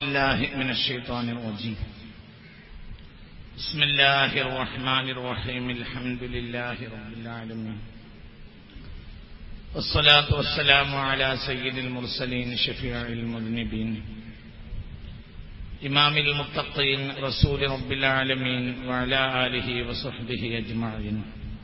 بالله من الشيطان الرجيم بسم الله الرحمن الرحيم الحمد لله رب العالمين والصلاة والسلام على سيد المرسلين شفيع المذنبين إمام المتقين رسول رب العالمين وعلى آله وصحبه أجمعين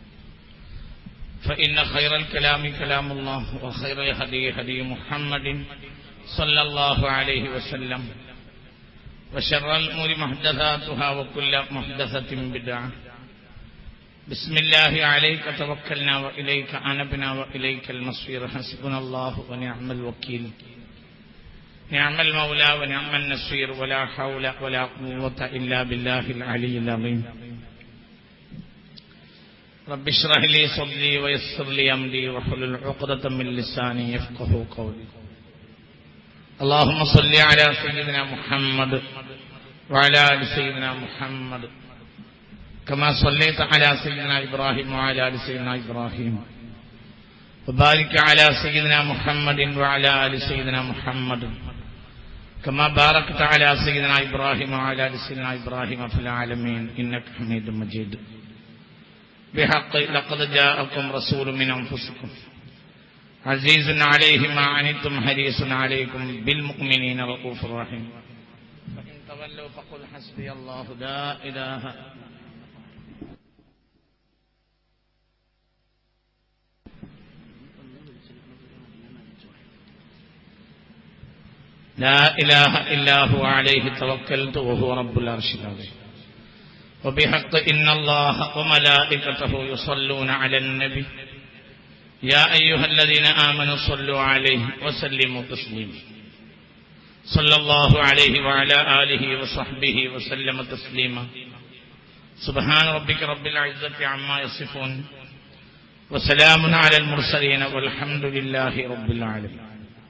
فإن خير الكلام كلام الله وخير الهدي هدي محمد صلى الله عليه وسلم وشر الأمور محدثاتها وكل محدثة بدعة بسم الله عليك توكلنا وإليك أنبنا وإليك المصير حسبنا الله ونعم الوكيل نعم المولى ونعم النصير ولا حول ولا قوة إلا بالله العلي العظيم رب اشرح لي صدري ويسر لي أمري واحلل عقدة من لساني يفقه قولي اللهم صل على سيدنا محمد وعلى ال سيدنا محمد كما صليت على سيدنا ابراهيم وعلى ال سيدنا ابراهيم وبارك على سيدنا محمد وعلى ال سيدنا محمد كما باركت على سيدنا ابراهيم وعلى ال سيدنا ابراهيم في العالمين انك حميد مجيد بحق لقد جاءكم رسول من انفسكم عزيز عليه ما عنتم حريص عليكم بالمؤمنين رؤوف رحيم فإن تولوا فقل حسبي الله لا إله لا إله إلا هو عليه توكلت وهو رب العرش العظيم وبحق إن الله وملائكته يصلون على النبي يا أيها الذين آمنوا صلوا عليه وسلموا تسليما صلى الله عليه وعلى آله وصحبه وسلم تسليما سبحان ربك رب العزة عما يصفون وسلام على المرسلين والحمد لله رب العالمين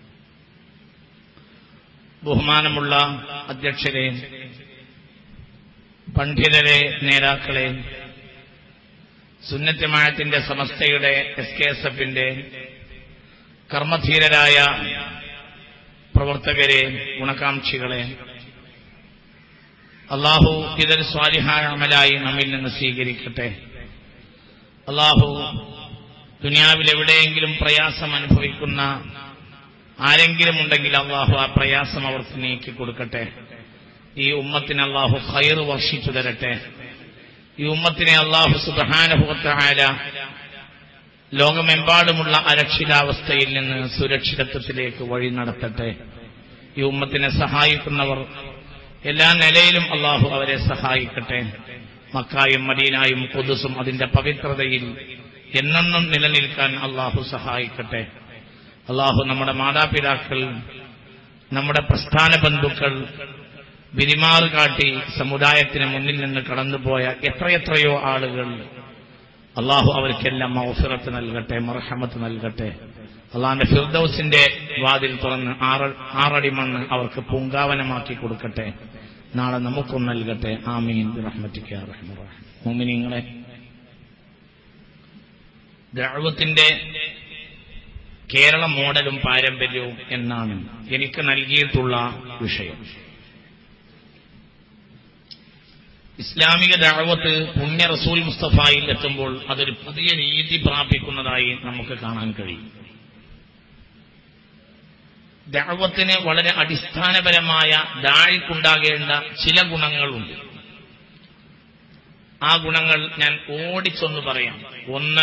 ബഹുമാനമുള്ള അധ്യക്ഷരെ പണ്ഡിതരെ നേതാക്കളെ സുന്നത്യമായത്തിന്റെ സമസ്തയുടെ എസ് കെ എസ് എഫിന്റെ കർമ്മധീരരായ പ്രവർത്തകരെ ഗുണകാംക്ഷികളെ അള്ളാഹു ഇതൊരു സ്വാലിഹായ അമലായി നമ്മിൽ നിന്ന് സ്വീകരിക്കട്ടെ അള്ളാഹു ദുനിയാവിൽ എവിടെയെങ്കിലും പ്രയാസം അനുഭവിക്കുന്ന ആരെങ്കിലും ഉണ്ടെങ്കിൽ അള്ളാഹു ആ പ്രയാസം അവർക്ക് നീക്കി കൊടുക്കട്ടെ ഈ ഉമ്മത്തിന് അള്ളാഹു ഖൈർ വർഷിച്ചു തരട്ടെ ഈ ഉമ്മത്തിനെ അള്ളാഹു സുബാനുഭവത്തായ ലോകമെമ്പാടുമുള്ള അരക്ഷിതാവസ്ഥയിൽ നിന്ന് സുരക്ഷിതത്വത്തിലേക്ക് വഴി നടത്തട്ടെ ഈ ഉമ്മത്തിനെ സഹായിക്കുന്നവർ എല്ലാ നിലയിലും അള്ളാഹു അവരെ സഹായിക്കട്ടെ മക്കായും മദീനായും കൊതുസും അതിന്റെ പവിത്രതയിൽ എന്നെന്നും നിലനിൽക്കാൻ അള്ളാഹു സഹായിക്കട്ടെ അള്ളാഹു നമ്മുടെ മാതാപിതാക്കൾ നമ്മുടെ പ്രസ്ഥാന ബന്ധുക്കൾ വിരിമാറ് കാട്ടി സമുദായത്തിന് മുന്നിൽ നിന്ന് കടന്നുപോയ എത്രയെത്രയോ ആളുകൾ അള്ളാഹു അവർക്കെല്ലാം മൗഫിറത്ത് നൽകട്ടെ മർഹമത്ത് നൽകട്ടെ അള്ളാഹിന്റെ ഫിർദൌസിന്റെ വാതിൽ തുറന്ന് ആറ് ആറടി മണ്ണ് അവർക്ക് പൂങ്കാവനമാക്കി കൊടുക്കട്ടെ നാളെ നമുക്കും നൽകട്ടെ ആമീൻ റഹ്മത്തിക്ക മോമിനിങ്ങളെ ദഴവത്തിന്റെ കേരള മോഡലും പാരമ്പര്യവും എന്നാണ് എനിക്ക് നൽകിയിട്ടുള്ള വിഷയം ഇസ്ലാമിക ദാവത്ത് പുണ്യ റസൂൽ മുസ്തഫായിൽ എത്തുമ്പോൾ അതൊരു പുതിയ രീതി പ്രാപിക്കുന്നതായി നമുക്ക് കാണാൻ കഴിയും ദാവത്തിന് വളരെ അടിസ്ഥാനപരമായ ദാഴിക്കുണ്ടാകേണ്ട ചില ഗുണങ്ങളുണ്ട് ആ ഗുണങ്ങൾ ഞാൻ ഓടിച്ചൊന്ന് പറയാം ഒന്ന്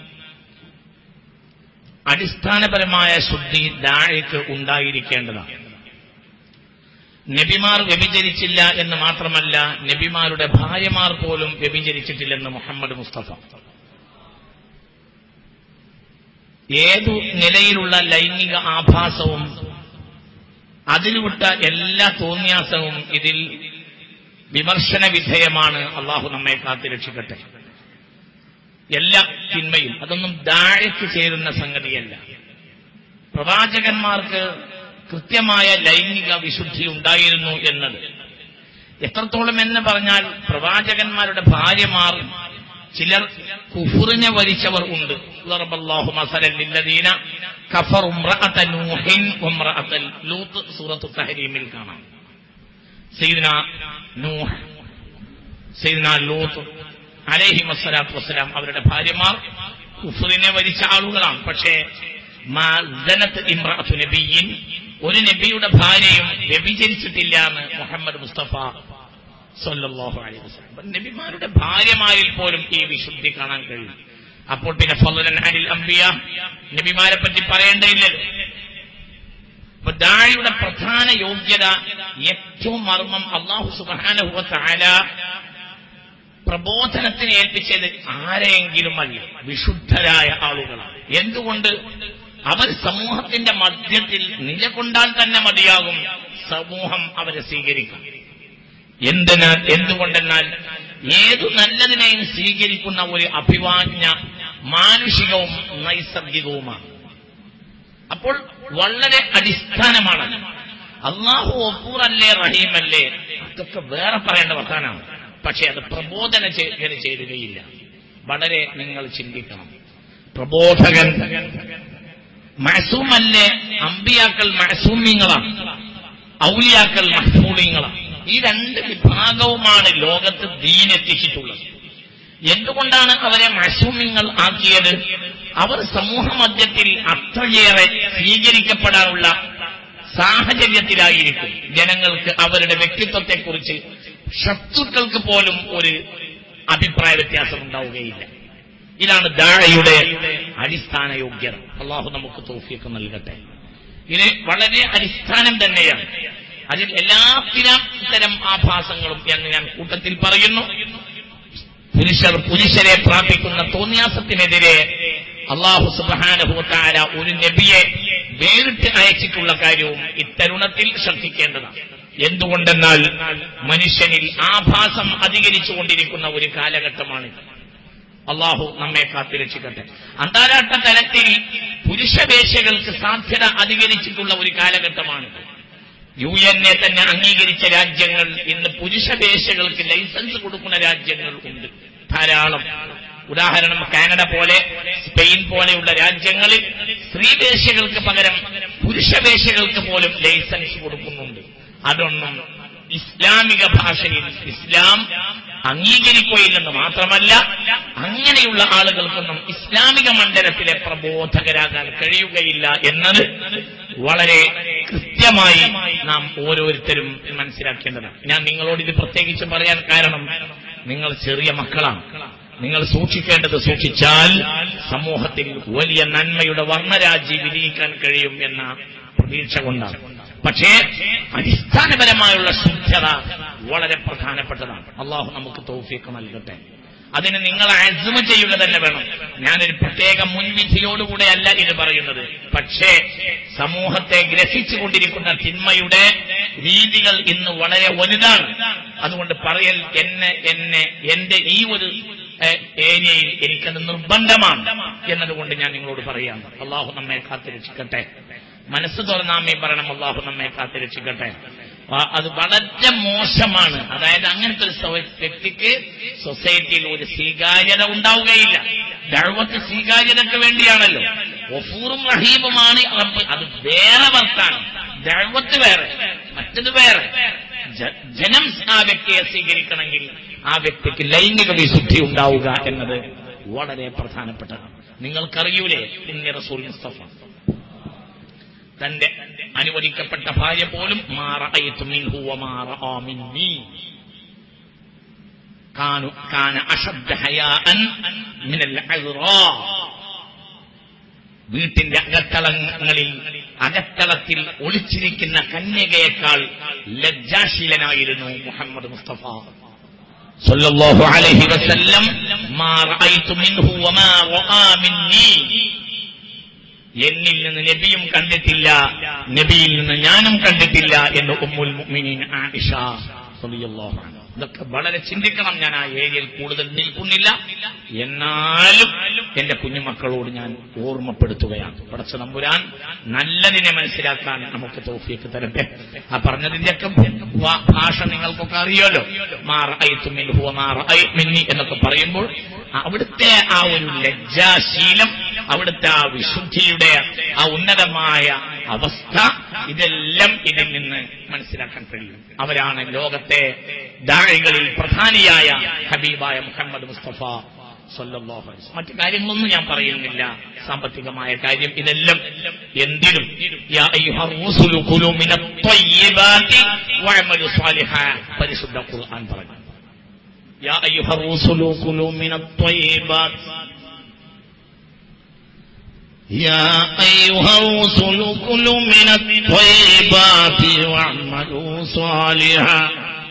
അടിസ്ഥാനപരമായ ശുദ്ധി ദാഴിക്ക് ഉണ്ടായിരിക്കേണ്ടതാണ് നബിമാർ വ്യഭിചരിച്ചില്ല എന്ന് മാത്രമല്ല നബിമാരുടെ ഭാര്യമാർ പോലും വ്യഭിചരിച്ചിട്ടില്ലെന്ന് മുഹമ്മദ് മുസ്തഫ ഏതു നിലയിലുള്ള ലൈംഗിക ആഭാസവും അതിൽവിട്ട എല്ലാ തോന്യാസവും ഇതിൽ വിമർശന വിധേയമാണ് അള്ളാഹു നമ്മെ കാത്തുരക്ഷിക്കട്ടെ എല്ലാ തിന്മയും അതൊന്നും ദാഴയ്ക്ക് ചേരുന്ന സംഗതിയല്ല പ്രവാചകന്മാർക്ക് കൃത്യമായ ലൈംഗിക വിശുദ്ധി ഉണ്ടായിരുന്നു എന്നത് എത്രത്തോളം എന്ന് പറഞ്ഞാൽ പ്രവാചകന്മാരുടെ ഭാര്യമാർ ചിലർ കുഫുറിനെ വരിച്ചവർ ഉണ്ട് ളറബല്ലാഹു മസലൻ ലില്ലദീന കഫറു ഇംറഅത നൂഹിൻ വഇംറഅത ലൂത്ത് സൂറത്തു തഹരീമിൽ കാണാം സയ്യിദ്ന നൂഹ് സയ്യിദ്ന ലൂത്ത് അലൈഹി വസ്സലാത്തു വസ്സലാം അവരുടെ ഭാര്യമാർ കുഫറിനെ വരിച്ച ആളുകളാണ് പക്ഷേ മാനത്ത് ഇമ്രാത്തു നബിയിൻ ഒരു നബിയുടെ ഭാര്യയും വ്യഭിചരിച്ചിട്ടില്ല എന്ന് മുഹമ്മദ് മുസ്തഫ സല്ലല്ലാഹു അലൈഹി വസല്ലം അപ്പൊ നബിമാരുടെ ഭാര്യമാരിൽ പോലും ഈ വിശുദ്ധി കാണാൻ കഴിയും അപ്പോൾ പിന്നെ ഫضലൻ അനിൽ അംബിയ നബിമാരെ പറ്റി പറയേണ്ടതില്ലല്ലോ അപ്പൊ ദാഴിയുടെ പ്രധാന യോഗ്യത ഏറ്റവും മർമ്മം അള്ളാഹു സുബ്ഹാനഹു വ തആല പ്രബോധനത്തിന് ഏൽപ്പിച്ചത് ആരെയെങ്കിലും അല്ല വിശുദ്ധരായ ആളുകളാണ് എന്തുകൊണ്ട് അവർ സമൂഹത്തിന്റെ മധ്യത്തിൽ നിലകൊണ്ടാൽ തന്നെ മതിയാകും സമൂഹം അവരെ സ്വീകരിക്കും എന്തിനാൽ എന്തുകൊണ്ടെന്നാൽ ഏതു നല്ലതിനെയും സ്വീകരിക്കുന്ന ഒരു അഭിവാജ്ഞ മാനുഷികവും നൈസർഗികവുമാണ് അപ്പോൾ വളരെ അടിസ്ഥാനമാണ് അള്ളാഹു ഒപ്പൂറല്ലേ റഹീമല്ലേ അതൊക്കെ വേറെ പറയേണ്ട വർത്താനാണ് പക്ഷെ അത് പ്രബോധന ചെയ്ത് ചേരുകയില്ല വളരെ നിങ്ങൾ ചിന്തിക്കണം പ്രബോധകൻ മഹസൂമല്ലേ അമ്പിയാക്കൾ മഹസൂമിങ്ങളാണ് ഔലിയാക്കൾ മഹ്സൂളിങ്ങളാണ് ഈ രണ്ട് വിഭാഗവുമാണ് ലോകത്ത് ദീനെത്തിച്ചിട്ടുള്ളത് എന്തുകൊണ്ടാണ് അവരെ മഹസൂമിങ്ങൾ ആക്കിയത് അവർ സമൂഹ മധ്യത്തിൽ അത്രയേറെ സ്വീകരിക്കപ്പെടാനുള്ള സാഹചര്യത്തിലായിരിക്കും ജനങ്ങൾക്ക് അവരുടെ വ്യക്തിത്വത്തെക്കുറിച്ച് ശത്രുക്കൾക്ക് പോലും ഒരു അഭിപ്രായ വ്യത്യാസം ഉണ്ടാവുകയില്ല ഇതാണ് ദാഴയുടെ അടിസ്ഥാന യോഗ്യത അള്ളാഹു നമുക്ക് തോഫിയൊക്കെ നൽകട്ടെ ഇത് വളരെ അടിസ്ഥാനം തന്നെയാണ് അതിൽ എല്ലാ തരം ആഭാസങ്ങളും എന്ന് ഞാൻ കൂട്ടത്തിൽ പറയുന്നു പുരുഷർ പുരുഷരെ പ്രാപിക്കുന്ന തോന്നിയാസത്തിനെതിരെ അള്ളാഹു സുബാനുഭൂത്താര ഒരു നബിയെ വേറിട്ട് അയച്ചിട്ടുള്ള കാര്യവും ഇത്തരുണത്തിൽ ശ്രദ്ധിക്കേണ്ടതാണ് എന്തുകൊണ്ടെന്നാൽ മനുഷ്യനിൽ ആഭാസം അധികരിച്ചുകൊണ്ടിരിക്കുന്ന ഒരു കാലഘട്ടമാണിത് അള്ളാഹു നമ്മെ കാത്തിരക്ഷിക്കട്ടെ അന്താരാഷ്ട്ര തലത്തിൽ പുരുഷവേശകൾക്ക് സാധ്യത അധികരിച്ചിട്ടുള്ള ഒരു കാലഘട്ടമാണിത് യു എൻ എ തന്നെ അംഗീകരിച്ച രാജ്യങ്ങൾ ഇന്ന് പുരുഷവേശകൾക്ക് ലൈസൻസ് കൊടുക്കുന്ന രാജ്യങ്ങൾ ഉണ്ട് ധാരാളം ഉദാഹരണം കാനഡ പോലെ സ്പെയിൻ പോലെയുള്ള രാജ്യങ്ങളിൽ സ്ത്രീവേശകൾക്ക് പകരം പുരുഷവേശകൾക്ക് പോലും ലൈസൻസ് കൊടുക്കുന്നുണ്ട് അതൊന്നും ഇസ്ലാമിക ഭാഷയിൽ ഇസ്ലാം അംഗീകരിക്കുകയില്ലെന്ന് മാത്രമല്ല അങ്ങനെയുള്ള ആളുകൾക്കൊന്നും ഇസ്ലാമിക മണ്ഡലത്തിലെ പ്രബോധകരാകാൻ കഴിയുകയില്ല എന്നത് വളരെ കൃത്യമായി നാം ഓരോരുത്തരും മനസ്സിലാക്കേണ്ടതാണ് ഞാൻ നിങ്ങളോട് ഇത് പ്രത്യേകിച്ച് പറയാൻ കാരണം നിങ്ങൾ ചെറിയ മക്കളാണ് നിങ്ങൾ സൂക്ഷിക്കേണ്ടത് സൂക്ഷിച്ചാൽ സമൂഹത്തിൽ വലിയ നന്മയുടെ വർണ്ണരാജി വിരിയിക്കാൻ കഴിയും എന്ന പ്രതീക്ഷ കൊണ്ടാണ് പക്ഷേ അടിസ്ഥാനപരമായുള്ള ശുദ്ധത വളരെ പ്രധാനപ്പെട്ടതാണ് അള്ളാഹു നമുക്ക് തൗഫീക്ക് നൽകട്ടെ അതിന് നിങ്ങൾ അസമ ചെയ്യുക തന്നെ വേണം ഞാനൊരു പ്രത്യേക മുൻവിധിയോടുകൂടെ അല്ല ഇത് പറയുന്നത് പക്ഷേ സമൂഹത്തെ ഗ്രഹിച്ചുകൊണ്ടിരിക്കുന്ന തിന്മയുടെ രീതികൾ ഇന്ന് വളരെ വലുതാണ് അതുകൊണ്ട് പറയൽ എന്നെ എന്നെ എന്റെ ഈ ഒരു ഏഹ്, ഏരിയയിൽ എനിക്കത് നിർബന്ധമാണ് എന്നതുകൊണ്ട് ഞാൻ നിങ്ങളോട് പറയാം അള്ളാഹു നമ്മെ കാത്തിരക്ഷിക്കട്ടെ മനസ്സ് തുറന്നാമേ പറയണം അള്ളാഹു നമ്മെ കാത്തിരക്ഷിക്കട്ടെ ആ, അത് വളരെ മോശമാണ് അതായത് അങ്ങനത്തെ ഒരു സവ- വ്യക്തിക്ക് സൊസൈറ്റിയിൽ ഒരു സ്വീകാര്യത ഉണ്ടാവുകയില്ല ദഴവത്ത് സ്വീകാര്യതയ്ക്ക് വേണ്ടിയാണല്ലോ ഒഫൂറും റഹീമുമാണ് റബ്ബ് അത് വേറെ വർത്താണ് ദഴവത്ത് വേറെ മറ്റത് വേറെ ജ- ജനം ആ വ്യക്തിയെ സ്വീകരിക്കണമെങ്കിൽ ആ വ്യക്തിക്ക് ലൈംഗിക വിശുദ്ധി ഉണ്ടാവുക എന്നത് വളരെ പ്രധാനപ്പെട്ടതാണ് നിങ്ങൾക്കറിയൂലേ ഇന്ന റസൂൽ മുസ്തഫ തന്റെ അനുവദിക്കപ്പെട്ട ഭാര്യ പോലും മാറഅയ്തു മിൻഹു വമാറഅ മിന്നി കാനു കാന അഷദ്ദ ഹയാഅൻ മിനൽ അസ്റാ വീട്ടിന്റെ അകത്തളങ്ങളിൽ അകത്തളത്തിൽ ഒളിച്ചിരിക്കുന്ന കന്യകയേക്കാൾ ലജ്ജാശീലനായിരുന്നു മുഹമ്മദ് മുസ്തഫ സല്ലല്ലാഹു അലൈഹി വസല്ലം മാ റഅയ്തു മിൻഹു വമാ റആ മിന്നി എന്നിൽ നിന്ന് നബിയും കണ്ടിട്ടില്ല നബിയിൽ നിന്ന് ഞാനും കണ്ടിട്ടില്ല എന്ന് ഉമ്മുൽ മുഅ്മിനീൻ ആയിഷ റളിയല്ലാഹു അൻഹ ഇതൊക്കെ വളരെ ചിന്തിക്കണം ഞാൻ ആ ഏരിയയിൽ കൂടുതൽ നിൽക്കുന്നില്ല എന്നാലും എന്റെ കുഞ്ഞുമക്കളോട് ഞാൻ ഓർമ്മപ്പെടുത്തുകയാണ് പടച്ച നമ്പുരാൻ നല്ലതിനെ മനസ്സിലാക്കാൻ നമുക്ക് തോഫിയൊക്കെ തരട്ടെ ആ പറഞ്ഞതിന്റെയൊക്കെ വാ- ഭാഷ നിങ്ങൾക്കൊക്കെ അറിയാലോ മാറി എന്നൊക്കെ പറയുമ്പോൾ അവിടുത്തെ ആ ഒരു ലജ്ജാശീലം അവിടുത്തെ ആ വിശുദ്ധിയുടെ ആ ഉന്നതമായ അവസ്ഥ ഇതെല്ലാം ഇതിൽ നിന്ന് മനസ്സിലാക്കാൻ കഴിയും അവരാണ് ലോകത്തെ ദാഴികളിൽ പ്രധാനിയായ ഹബീബായ മുഹമ്മദ് മുസ്തഫ സല്ലല്ലാഹു അലൈഹി വസല്ലം. മറ്റു കാര്യങ്ങളൊന്നും ഞാൻ പറയുന്നില്ല സാമ്പത്തികമായ കാര്യം ഇതെല്ലാം എന്തിനും യാ അയ്യുഹ റൂസുലു കുലു മിനത് ത്വയ്യിബാതി വഅമലു സ്വാലിഹാ പരിശുദ്ധ ഖുർആൻ പറഞ്ഞു യാ അയ്യുഹ റൂസുലു കുലു മിനത് ത്വയ്യിബാതി يا أيها الرسل كلوا من الطيبات واعملوا صالحا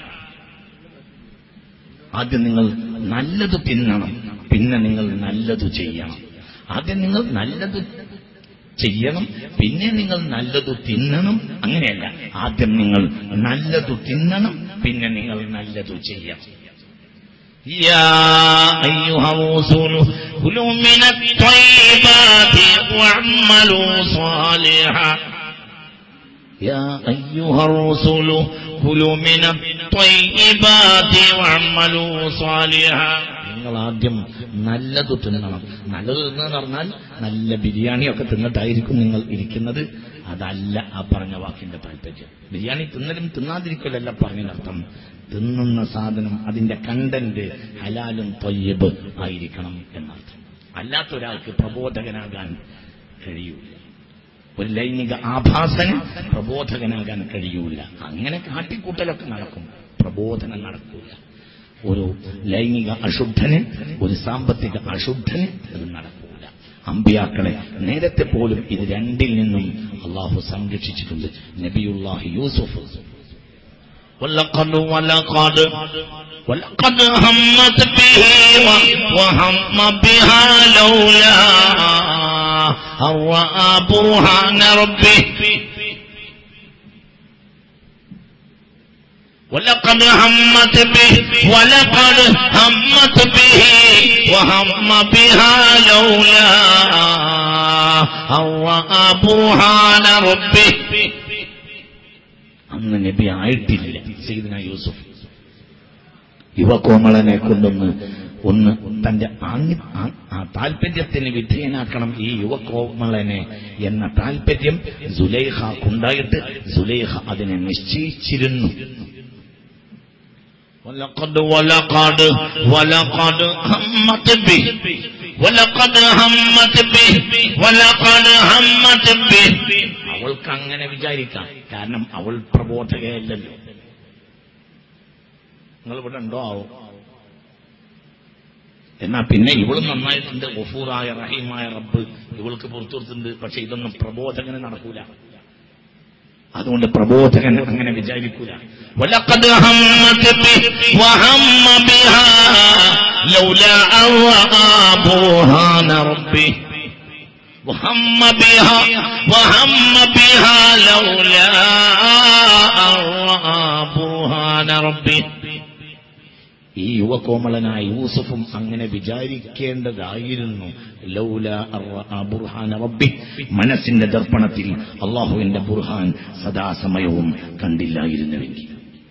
ആദ്യം നിങ്ങൾ നല്ലത് തിന്നണം പിന്നെ നിങ്ങൾ നല്ലത് ചെയ്യണം ആദ്യം നിങ്ങൾ നല്ലത് ചെയ്യണം പിന്നെ നിങ്ങൾ നല്ലത് തിന്നണം അങ്ങനെയല്ല ആദ്യം നിങ്ങൾ നല്ലത് തിന്നണം പിന്നെ നിങ്ങൾ നല്ലത് ചെയ്യണം يا أيها الرسل كلوا من الطيبات واعملوا صالحا يا أيها الرسل كلوا من الطيبات واعملوا صالحا നിങ്ങൾ ആദ്യം നല്ലത് തിന്നണം നല്ലത് തിന്നെന്ന് പറഞ്ഞാൽ നല്ല ബിരിയാണിയൊക്കെ തിന്നിട്ടായിരിക്കും നിങ്ങൾ ഇരിക്കുന്നത് അതല്ല ആ പറഞ്ഞ വാക്കിന്റെ താല്പര്യം ബിരിയാണി തിന്നലും തിന്നാതിരിക്കലല്ല പറഞ്ഞതിനർത്ഥം തിന്നുന്ന സാധനം അതിന്റെ കണ്ടന്റ് ഹലാലും തൊയ്യബ് ആയിരിക്കണം എന്നർത്ഥം അല്ലാത്ത ഒരാൾക്ക് പ്രബോധകനാകാൻ കഴിയൂല ഒരു ലൈംഗിക ആഭാസന് പ്രബോധകനാകാൻ കഴിയൂല അങ്ങനെ കാട്ടിക്കൂട്ടലൊക്കെ നടക്കും പ്രബോധനം നടക്കൂല ഒരു ലൈംഗിക അശുദ്ധന് ഒരു സാമ്പത്തിക അശുദ്ധന് അത് നടക്കൂല അമ്പിയാക്കളെ നേരത്തെ പോലും ഇത് രണ്ടിൽ നിന്നും അള്ളാഹു സംരക്ഷിച്ചിട്ടുണ്ട് നബിയുല്ലാഹി യൂസുഫ് ولقد ولقد ولقد همت به وهم بها لولا أن رأى برهان ربه ولقد همت به ولقد همت به وهم بها لولا أن رأى برهان ربه അന്ന് നബി ആയിട്ടില്ല സീദന യൂസുഫ് യുവകോമളനെ കൊണ്ടൊന്ന് ഒന്ന് തന്റെ ആംഗി ആ- ആ താല്പര്യത്തിന് വിധേയനാക്കണം ഈ യുവകോമളനെ എന്ന താല്പര്യം സുലൈഹക്കുണ്ടായിട്ട് സുലൈഹ അതിനെ നിശ്ചയിച്ചിരുന്നു ولقد ولقد ولقد همت به ولقد همت به ولقد همت به അവൾക്ക് അങ്ങനെ വിചാരിക്കാം കാരണം അവൾ പ്രബോധകയല്ലല്ലോ നിങ്ങൾ ഇവിടെ ഉണ്ടോ ആവോ എന്നാ പിന്നെ ഇവളും നന്നായിട്ടുണ്ട് ഗഫൂറായ റഹീമായ റബ്ബ് ഇവൾക്ക് പുറത്തുകൊടുത്തിട്ടുണ്ട് പക്ഷെ ഇതൊന്നും പ്രബോധകന് നടക്കൂല അതുകൊണ്ട് പ്രബോധകൻ അങ്ങനെ വിചാരിക്കൂല ولقد همت به وهم بها لولا أن رأى برهان ربه وهم بها وهم بها لولا أن رأى برهان ربه ഈ യുവകോമളനായ യൂസഫും അങ്ങനെ വിചാരിക്കേണ്ടതായിരുന്നു ലൗല അർറഅ ബുർഹാന റബ്ബി മനസ്സിന്റെ ദർപ്പണത്തിൽ അള്ളാഹുവിന്റെ ബുർഹാൻ സദാസമയവും കണ്ടില്ലായിരുന്നുവെങ്കിൽ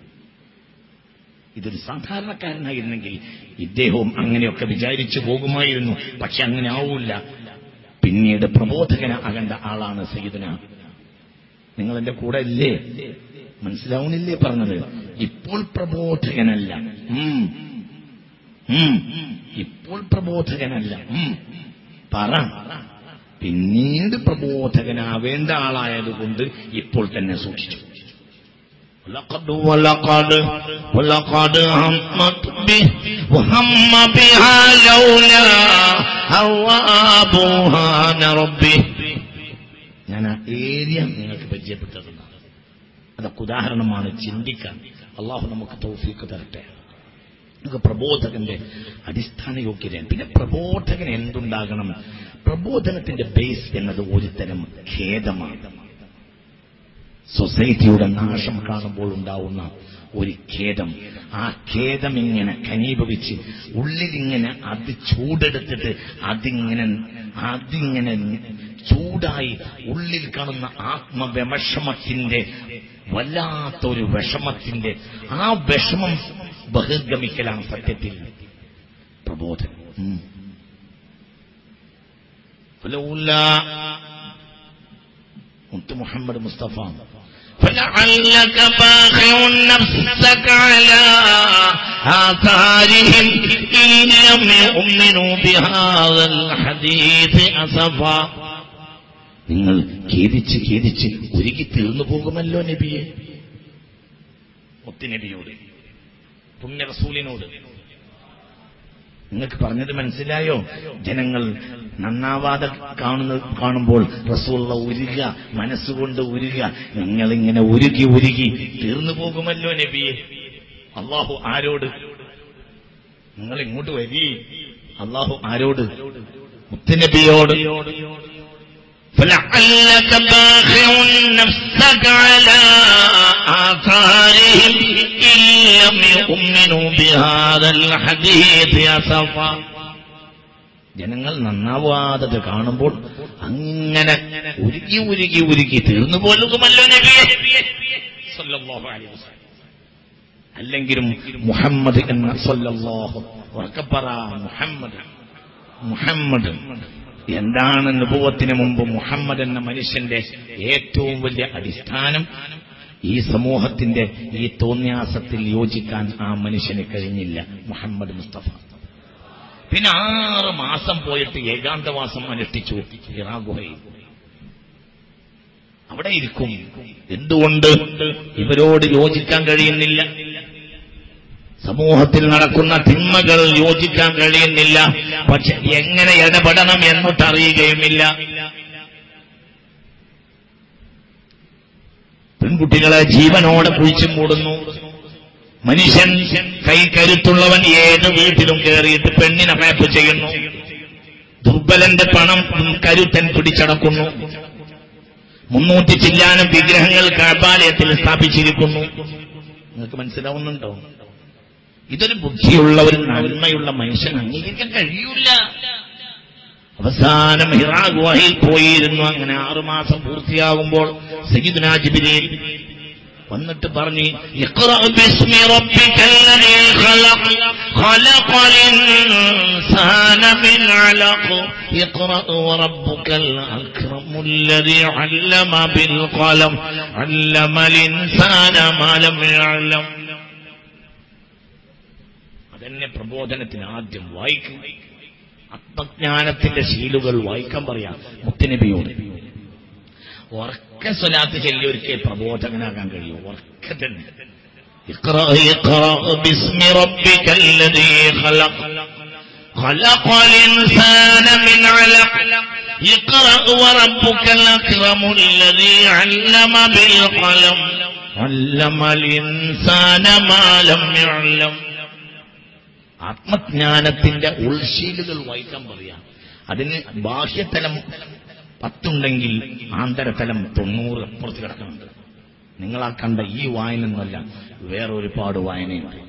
ഇതൊരു സാധാരണക്കാരനായിരുന്നെങ്കിൽ ഇദ്ദേഹവും അങ്ങനെയൊക്കെ വിചാരിച്ചു പോകുമായിരുന്നു പക്ഷെ അങ്ങനെ ആവൂല പിന്നീട് പ്രബോധകനാകേണ്ട ആളാണ് സയ്യിദന നിങ്ങൾ എന്റെ കൂടെ ഇല്ലേ മനസ്സിലാവുന്നില്ലേ പറഞ്ഞത് ഇപ്പോൾ പ്രബോധകനല്ല ഉം. ഉം. ഇപ്പോൾ പ്രബോധകനല്ല ഉം. പറ പിന്നീട് പ്രബോധകനാവേണ്ട ആളായതുകൊണ്ട് ഇപ്പോൾ തന്നെ സൂക്ഷിച്ചു ولقد ولقد ولقد همت به وهم بها لولا أن رأى برهان ربه ഞാൻ ആ ഏരിയ നിങ്ങൾക്ക് പരിചയപ്പെട്ടതാണ് അതൊക്കെ ഉദാഹരണമാണ് ചിന്തിക്കാൻ അള്ളാഹു നമുക്ക് തൗഫീക്ക് തരട്ടെ നമുക്ക് പ്രബോധകന്റെ അടിസ്ഥാന യോഗ്യതയാണ് പിന്നെ പ്രബോധകൻ എന്തുണ്ടാകണം പ്രബോധനത്തിന്റെ ബേസ് എന്നത് ഒരു തരം ഖേദമാണ് സൊസൈറ്റിയുടെ നാശം കാണുമ്പോൾ ഉണ്ടാവുന്ന ഒരു ഖേദം ആ ഖേദം ഇങ്ങനെ ഖനീഭവിച്ച് ഉള്ളിലിങ്ങനെ അത് ചൂടെടുത്തിട്ട് അതിങ്ങനെ അതിങ്ങനെ ചൂടായി ഉള്ളിൽ കാണുന്ന ആത്മവിമഷമത്തിന്റെ വല്ലാത്തൊരു വിഷമത്തിന്റെ ആ വിഷമം ബഹിർഗമിക്കലാണ് സത്യത്തിൽ പ്രബോധനം ഉം. فلولا മുത്ത് മുഹമ്മദ് മുസ്തഫ فلعلك باخع نفسك على آثارهم إن لم يؤمنوا بهذا الحديث أسفا നിങ്ങൾ ഖേദിച്ച് ഖേദിച്ച് ഒരുക്കി തീർന്നു പോകുമല്ലോ നബിയെ മുത്തുനബിയോട് പുണ്യ റസൂലിനോട് നിങ്ങൾക്ക് പറഞ്ഞത് മനസ്സിലായോ ജനങ്ങൾ നന്നാവാതെ കാണുന്ന കാണുമ്പോൾ റസൂള്ള ഉരുക മനസ്സുകൊണ്ട് ഉരുക നിങ്ങളിങ്ങനെ ഉരുകി ഉരുകി തീർന്നു പോകുമല്ലോ നബിയെ അള്ളാഹു ആരോട് നിങ്ങൾ ഇങ്ങോട്ട് വരി അള്ളാഹു ആരോട് മുത്തുനബിയോട് فلعلك باخع نفسك على آثارهم إن لم يؤمنوا بهذا الحديث أسفا ജനങ്ങൾ നന്നാവാതെ കാണുമ്പോൾ അങ്ങനെ ഉരുകി ഉരുകി ഉരുകി തീർന്നു പോലുമല്ലോ നബിയെ സല്ലല്ലാഹു അലൈഹി വസല്ലം. അല്ലെങ്കിലും മുഹമ്മദ് എന്ന സല്ലല്ലാഹു ഉറക്കപ്പറ മുഹമ്മദ് മുഹമ്മദ് എന്താണ് അനുഭവത്തിന് മുമ്പ് മുഹമ്മദ് എന്ന മനുഷ്യന്റെ ഏറ്റവും വലിയ അടിസ്ഥാനം ഈ സമൂഹത്തിന്റെ ഈ തോന്യാസത്തിൽ യോജിക്കാൻ ആ മനുഷ്യന് കഴിഞ്ഞില്ല മുഹമ്മദ് മുസ്തഫ പിന്നെ ആറ് മാസം പോയിട്ട് ഏകാന്തവാസം അനുഷ്ഠിച്ചു ഹിറാ ഗുഹയിൽ അവിടെ ഇരിക്കും എന്തുകൊണ്ട് ഇവരോട് യോജിക്കാൻ കഴിയുന്നില്ല സമൂഹത്തിൽ നടക്കുന്ന തിന്മകൾ യോജിക്കാൻ കഴിയുന്നില്ല പക്ഷെ എങ്ങനെ ഇടപെടണം എന്നൊട്ടറിയുകയുമില്ല പെൺകുട്ടികളെ ജീവനോടെ കുഴിച്ചു മൂടുന്നു മനുഷ്യൻ കൈ കരുത്തുള്ളവൻ ഏത് വീട്ടിലും കയറിയിട്ട് പെണ്ണിനെ മേപ്പ് ചെയ്യുന്നു ദുർബലന്റെ പണം കരുത്തൻ പിടിച്ചടക്കുന്നു മുന്നൂറ്റി ചില്ലാനും വിഗ്രഹങ്ങൾ കബാലയത്തിൽ സ്ഥാപിച്ചിരിക്കുന്നു നിങ്ങൾക്ക് മനസ്സിലാവുന്നുണ്ടോ ഇതൊരു ബുദ്ധിയുള്ള ഒരു നന്മയുള്ള മനുഷ്യൻ അംഗീകരിക്കാൻ കഴിയൂല അവസാനം ഹിറാ ഗുഹയിൽ പോയിരുന്നു അങ്ങനെ ആറുമാസം പൂർത്തിയാകുമ്പോൾ സയ്യിദ്നാ ജിബ്രീൽ വന്നിട്ട് പറഞ്ഞു "ഇഖ്റഅ ബിസ്മി റബ്ബിക്കല്ലദീ ഖലഖ് ഖലഖൽ ഇൻസാന മിൻ അലഖ് ഇഖ്റഅ വറബ്ബുക്കൽ അക്രമുല്ലദീ അല്ലമ ബിൽ ഖലം അല്ലമൽ ഇൻസാന മാ ലം യഅലം അതന്നെ പ്രബോധനത്തിന് ആദ്യം വായിക്കും ആത്മജ്ഞാനത്തിന്റെ ശീലുകൾ വായിക്കാൻ പറയാം മുത്തനബിയോട് ഉറക്ക സ്വലാത്ത് ചൊല്ലിയൊരുക്കെ പ്രബോധകനാകാൻ കഴിയും ഉറക്ക തന്നെ اقرأ اقرأ باسم ربك الذي خلق خلق الإنسان من علق اقرأ وربك الأكرم الذي علم بالقلم علم الإنسان ما لم يعلم ആത്മജ്ഞാനത്തിന്റെ ഉൾശീലുകൾ വായിക്കാൻ പറയാം അതിന് ബാഹ്യതലം പത്തുണ്ടെങ്കിൽ ആന്തരതലം തൊണ്ണൂറ് അപ്പുറത്ത് കിടക്കുന്നുണ്ട് നിങ്ങൾ ആ കണ്ട ഈ വായനൊന്നുമല്ല വേറെ ഒരുപാട് വായനയുണ്ട്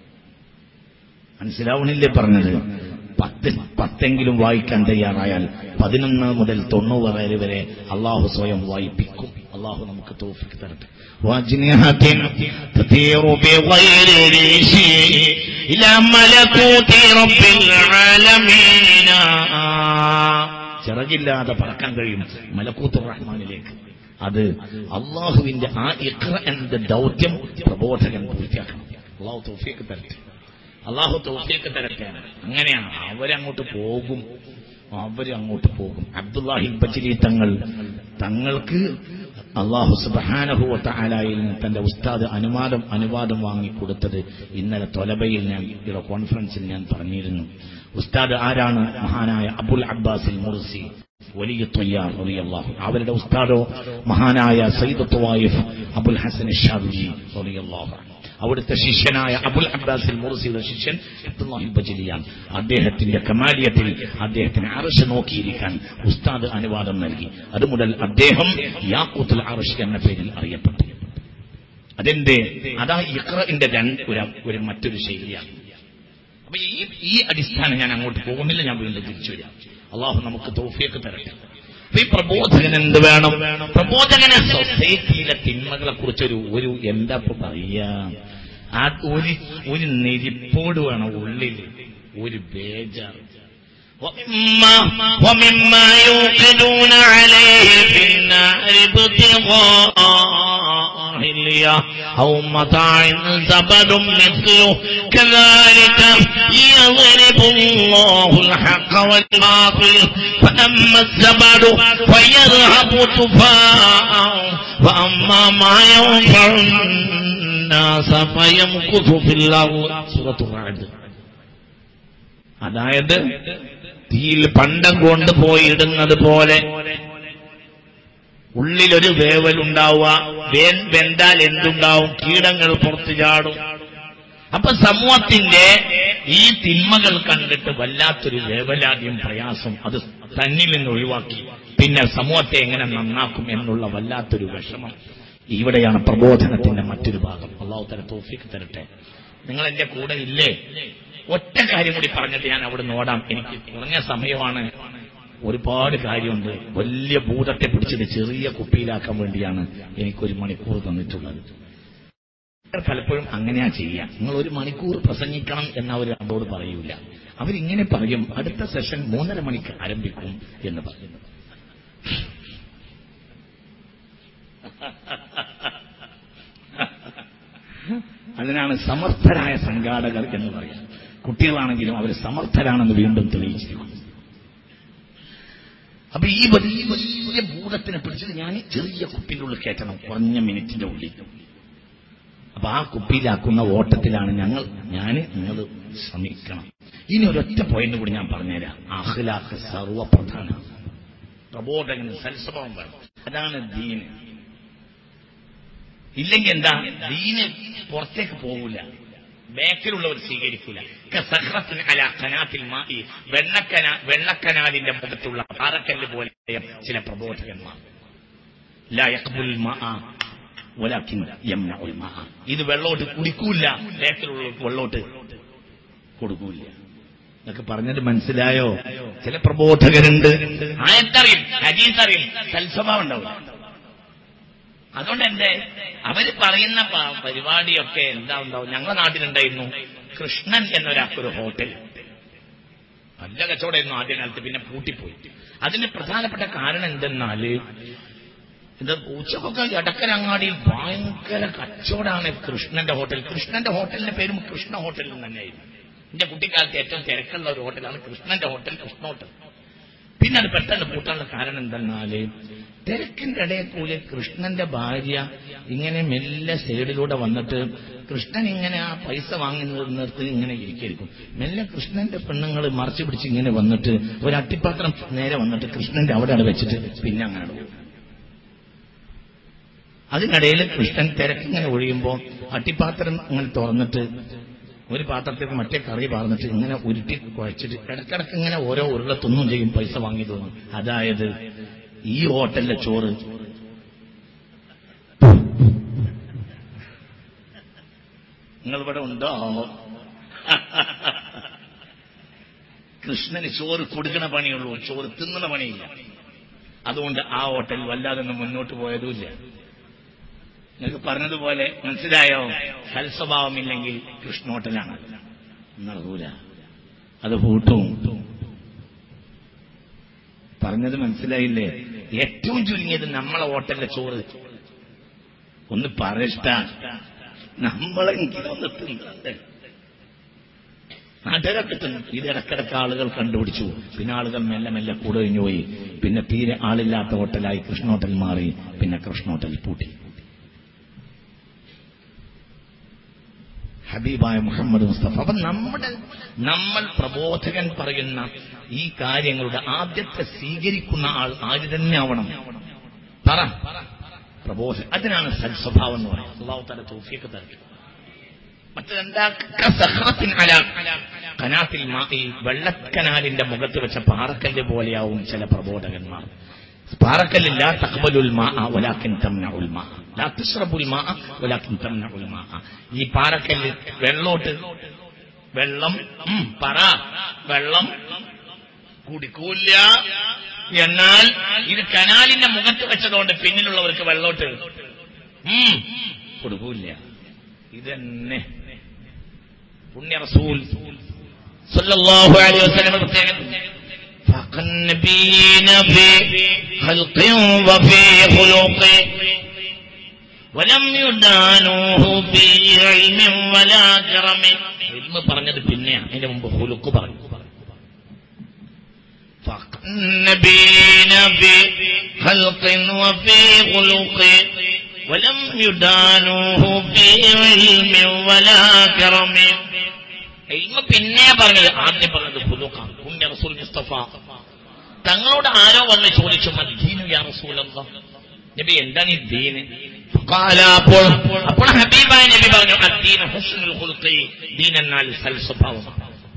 മനസ്സിലാവണില്ലേ പറഞ്ഞത് പത്ത് പത്തെങ്കിലും വായിക്കാൻ തയ്യാറായാൽ പതിനൊന്ന് മുതൽ തൊണ്ണൂറ് വരെ വരെ അള്ളാഹു സ്വയം വായിപ്പിക്കും അള്ളാഹു നമുക്ക് തോഫിക്ക് തരട്ടെ وأجنحة تطير بغير ريش إلى ملكوت رب العالمين ചിറകില്ലാതെ പറക്കാൻ കഴിയും മലക്കൂത്ത് റഹ്മാനിലേക്ക് അത് അള്ളാഹുവിന്റെ ആ ഇഖ്റ എന്ന ദൗത്യം പ്രബോധകൻ പൂർത്തിയാക്കണം അള്ളാഹു തോഫിയൊക്കെ തരട്ടെ അള്ളാഹു തോഫിയൊക്കെ തരട്ടെ അങ്ങനെയാണ് അവരങ്ങോട്ട് പോകും അവരങ്ങോട്ട് പോകും അബ്ദുല്ലാഹി ബജ്രി തങ്ങൾ തങ്ങൾക്ക് അള്ളാഹു സുബാനഹുവ താലായിൽ നിന്ന് തന്റെ ഉസ്താദ് അനുവാദം അനുവാദം വാങ്ങിക്കൊടുത്തത് ഇന്നലെ തൊലബയിൽ ഞാൻ ഇവിടെ കോൺഫറൻസിൽ ഞാൻ പറഞ്ഞിരുന്നു ഉസ്താദ് ആരാണ് മഹാനായ അബുൽ അബ്ബാസിൽ മുർസി വലിയ തൊയ്യാർ റളിയല്ലാഹു അവരുടെ ഉസ്താദോ മഹാനായ സയ്യിദ് ത്വായിഫ് അബുൽ ഹസൻ ഷാബിജി റളിയല്ലാഹു അൻഹു അവിടുത്തെ ശിഷ്യനായ അബുൽ അബ്ബാസിൽ മുർസിയുടെ ശിഷ്യൻ അബ്ദുല്ലാഹി ബജലിയാണ് അദ്ദേഹത്തിന്റെ കമാലിയത്തിൽ അദ്ദേഹത്തിന് അറശ് നോക്കിയിരിക്കാൻ ഉസ്താദ് അനുവാദം നൽകി അതുമുതൽ അദ്ദേഹം യാക്കൂത്തുൽ അറഷ് എന്ന പേരിൽ അറിയപ്പെട്ടു അതിന്റെ അതാ ഇഖ്റന്റെ രണ്ട് ഒരു ഒരു മറ്റൊരു ശൈലിയാണ് അപ്പൊ ഈ ഈ അടിസ്ഥാനം ഞാൻ അങ്ങോട്ട് പോകുന്നില്ല ഞാൻ വീണ്ടും തിരിച്ചു വരാം അള്ളാഹു നമുക്ക് തോഫിയൊക്കെ തരട്ടെ അപ്പൊ ഈ പ്രബോധകൻ എന്ത് വേണം പ്രബോധകനെ സൊസൈറ്റിയിലെ തിന്മകളെ കുറിച്ചൊരു ഒരു എന്താ ഇപ്പൊ പറയാ ആ ഒരു ഒരു നെരിപ്പോട് വേണം ഉള്ളിൽ ഒരു ബേജാർ ومما, ومما يوقدون عليه في النار ابتغاء حلية أو متاع زبد مثله كذلك يضرب الله الحق والباطل فأما الزبد فيذهب تفاء وأما ما ينفع الناس فيمكث في الأرض سورة الرعد അതായത് തീയിൽ പണ്ടം കൊണ്ടുപോയി ഇടുന്നത് പോലെ ഉള്ളിലൊരു വേവലുണ്ടാവുക വേൻ വെന്താൽ എന്തുണ്ടാവും കീടങ്ങൾ പുറത്തു ചാടും അപ്പൊ സമൂഹത്തിന്റെ ഈ തിന്മകൾ കണ്ടിട്ട് വല്ലാത്തൊരു വേവലാദ്യം പ്രയാസം അത് തന്നിൽ നിന്ന് ഒഴിവാക്കി പിന്നെ സമൂഹത്തെ എങ്ങനെ നന്നാക്കും എന്നുള്ള വല്ലാത്തൊരു വിഷമം ഇവിടെയാണ് പ്രബോധനത്തിന്റെ മറ്റൊരു ഭാഗം അള്ളാഹു തല തോഫിക്ക് തരട്ടെ നിങ്ങൾ എന്റെ കൂടെ ഇല്ലേ ഒറ്റ കാര്യം കൂടി പറഞ്ഞിട്ട് ഞാൻ അവിടെ നോടാം എനിക്ക് കുറഞ്ഞ സമയമാണ് ഒരുപാട് കാര്യമുണ്ട് വലിയ ഭൂതത്തെ പിടിച്ചിട്ട് ചെറിയ കുപ്പിയിലാക്കാൻ വേണ്ടിയാണ് എനിക്കൊരു മണിക്കൂർ തന്നിട്ടുള്ളത് പലപ്പോഴും അങ്ങനെയാ ചെയ്യുക നിങ്ങൾ ഒരു മണിക്കൂർ പ്രസംഗിക്കണം എന്ന് അവർ നമ്മളോട് പറയൂല അവരിങ്ങനെ പറയും അടുത്ത സെഷൻ മൂന്നര മണിക്ക് ആരംഭിക്കും എന്ന് പറയുന്നു അതിനാണ് സമർത്ഥരായ സംഘാടകർ എന്ന് പറയാം കുട്ടികളാണെങ്കിലും അവർ സമർത്ഥരാണെന്ന് വീണ്ടും തെളിയിച്ചിരിക്കുന്നു അപ്പൊ ഈ വലിയ വലിയ ഭൂതത്തിനെ പിടിച്ചിട്ട് ഞാൻ ചെറിയ കുപ്പിന്റെ ഉള്ളിൽ കയറ്റണം കുറഞ്ഞ മിനിറ്റിന്റെ ഉള്ളിൽ അപ്പൊ ആ കുപ്പിയിലാക്കുന്ന ഓട്ടത്തിലാണ് ഞങ്ങൾ ഞാൻ നിങ്ങൾ ശ്രമിക്കണം ഇനി ഒരൊറ്റ പോയിന്റ് കൂടി ഞാൻ പറഞ്ഞുതരാം അഖ്ലാഖ് സർവപ്രധാന പ്രബോധകന് സൽസ്വഭാവം വേണം അതാണ് ദീന് ഇല്ലെങ്കിൽ എന്താ ദീന് പുറത്തേക്ക് പോകില്ല ബേക്കിലുള്ളവർ സ്വീകരിക്കൂല കസഹ്റത്തിന് അല കനാത്തിൽ മായി വെണ്ണക്കന വെള്ളക്കനാലിന്റെ മുഖത്തുള്ള പാറക്കല്ല് പോലെ ചില പ്രബോധകന്മാർ ലാ യഖ്ബുൽ മാഅ വലാകിൻ യംനഉൽ മാഅ ഇത് വെള്ളോട്ട് കുടിക്കൂല ബേക്കിലുള്ളവർക്ക് വെള്ളോട്ട് കൊടുക്കൂല എന്നൊക്കെ പറഞ്ഞത് മനസ്സിലായോ ചില പ്രബോധകരുണ്ട് ആയത്തറിയും ഹദീസറിയും സൽസ്വഭാവം ഉണ്ടാവും അതുകൊണ്ട് എന്റെ അവര് പറയുന്ന പ- പരിപാടിയൊക്കെ എന്താ ഉണ്ടാവും ഞങ്ങളുടെ നാട്ടിലുണ്ടായിരുന്നു കൃഷ്ണൻ എന്നൊരാൾക്കൊരു ഹോട്ടൽ നല്ല കച്ചവടമായിരുന്നു ആദ്യ കാലത്ത് പിന്നെ പൂട്ടിപ്പോയി അതിന് പ്രധാനപ്പെട്ട കാരണം എന്തെന്നാല് ഇത് ഉച്ചക്കൊക്കെ എടക്കരങ്ങാടിയിൽ ഭയങ്കര കച്ചവടമാണ് കൃഷ്ണന്റെ ഹോട്ടൽ കൃഷ്ണന്റെ ഹോട്ടലിന്റെ പേരും കൃഷ്ണ ഹോട്ടൽ എന്ന് തന്നെയായിരുന്നു എന്റെ കുട്ടിക്കാലത്ത് ഏറ്റവും തിരക്കുള്ള ഒരു ഹോട്ടലാണ് കൃഷ്ണന്റെ ഹോട്ടൽ കൃഷ്ണ ഹോട്ടൽ പിന്നെ അത് പെട്ടെന്ന് പൂട്ടാനുള്ള കാരണം എന്തെന്നാല് തിരക്കിന്റെ ഇടയിൽ കൂടി കൃഷ്ണന്റെ ഭാര്യ ഇങ്ങനെ മെല്ലെ സൈഡിലൂടെ വന്നിട്ട് കൃഷ്ണൻ ഇങ്ങനെ ആ പൈസ വാങ്ങി നിർത്തി ഇങ്ങനെ ഇരിക്കും മെല്ലെ കൃഷ്ണന്റെ പെണ്ണുങ്ങൾ മറച്ചു പിടിച്ച് ഇങ്ങനെ വന്നിട്ട് ഒരു അട്ടിപ്പാത്രം നേരെ വന്നിട്ട് കൃഷ്ണന്റെ അവിടെ അവിടെ വെച്ചിട്ട് പിന്നെ അങ്ങനെ പോകും അതിനിടയിൽ കൃഷ്ണൻ തിരക്കിങ്ങനെ ഒഴിയുമ്പോൾ അട്ടിപ്പാത്രം ഇങ്ങനെ തുറന്നിട്ട് ഒരു പാത്രത്തിൽ മറ്റേ കറി പാർന്നിട്ട് ഇങ്ങനെ ഉരുട്ടി കുഴച്ചിട്ട് ഇടക്കിടക്ക് ഇങ്ങനെ ഓരോ ഉരുള തിന്നും ചെയ്യും പൈസ വാങ്ങി തോന്നും അതായത് ഈ ഹോട്ടലിലെ ചോറ് നിങ്ങൾ ഇവിടെ ഉണ്ടോ കൃഷ്ണന് ചോറ് കൊടുക്കണ പണിയുള്ളൂ ചോറ് തിന്നണ പണിയില്ല അതുകൊണ്ട് ആ ഹോട്ടൽ വല്ലാതൊന്നും മുന്നോട്ട് പോയതുമില്ല നിങ്ങൾക്ക് പറഞ്ഞതുപോലെ മനസ്സിലായോ സൽസ്വഭാവമില്ലെങ്കിൽ കൃഷ്ണോട്ടലാണ് നടക്കൂല അത് പൂട്ടും പറഞ്ഞത് മനസ്സിലായില്ലേ ഏറ്റവും ചുരുങ്ങിയത് നമ്മളെ ഹോട്ടലിലെ ചോറ് ഒന്ന് പറയഷ്ട നമ്മളെങ്കിലും ഒന്ന് തിന്നണ്ടേ നാട്ടുകാരൊക്കെ തിന്നും ഇത് ഇടക്കിടക്ക് ആളുകൾ കണ്ടുപിടിച്ചു പിന്നെ ആളുകൾ മെല്ലെ മെല്ലെ കൂടെ കഴിഞ്ഞു പോയി പിന്നെ തീരെ ആളില്ലാത്ത ഹോട്ടലായി കൃഷ്ണ ഹോട്ടൽ മാറി പിന്നെ കൃഷ്ണ ഹോട്ടൽ പൂട്ടി ഹബീബായ മുഹമ്മദ് മുസ്തഫ അപ്പൊ നമ്മുടെ നമ്മൾ പ്രബോധകൻ പറയുന്ന ഈ കാര്യങ്ങളുടെ ആദ്യത്തെ സ്വീകരിക്കുന്ന ആൾ ആര് തന്നെ ആവണം പറ പ്രബോധൻ അതിനാണ് സൽസ്വഭാവം എന്ന് പറയുന്നത് അള്ളാഹു തല തോഫിയൊക്കെ തരട്ടെ മറ്റെന്താ കസഹ്റത്തിൻ അല കനാത്തിൽ മായി വെള്ളക്കനാലിന്റെ മുഖത്ത് വെച്ച പാറക്കല്ല് പോലെയാവും ചില പ്രബോധകന്മാർ പാറക്കല്ല് ലാ തഖ്ബലുൽ മാഅ വലാകിൻ തംനഉൽ മാഅ ലാ തശ്റബുൽ മാഅ വലാകിൻ തംനഉൽ മാഅ ഈ പാറക്കല്ല് വെള്ളോട്ട് വെള്ളം ഉം, പറ വെള്ളം കുടിക്കൂല എന്നാൽ ഇത് കനാലിന്റെ മുഖത്ത് വെച്ചതുകൊണ്ട് പിന്നിലുള്ളവർക്ക് വെള്ളോട്ട് ഉം, കൊടുക്കൂല ഇതന്നെ പുണ്യ റസൂൽ സല്ലല്ലാഹു അലൈഹി വസല്ലം പ്രത്യേകം فوق النبيين في خلق وفي خلق ولم يدانوه في علم ولا كرم علم പറഞ്ഞത് പിന്നെയാണ് അതിന്റെ മുമ്പ് ഹുലുക്ക് പറഞ്ഞു فوق النبيين في خلق وفي خلق ولم يدانوه في علم ولا كرم ഇൽമ പിന്നെ പറഞ്ഞത് ആദ്യം പറഞ്ഞത് പുതുക്കാം പുണ്യ റസൂൽ മുസ്തഫ തങ്ങളോട് ആരോ വന്ന് ചോദിച്ചു മദ്ദീനു യാ റസൂലല്ല നബി എന്താണ് ഈ ദീന് ഫഖാല അപ്പോൾ അപ്പോൾ ഹബീബായ നബി പറഞ്ഞു അദ്ദീന ഹുസ്നുൽ ഖുൽഖി ദീൻ എന്നാൽ സൽ സ്വഭാവമാണ്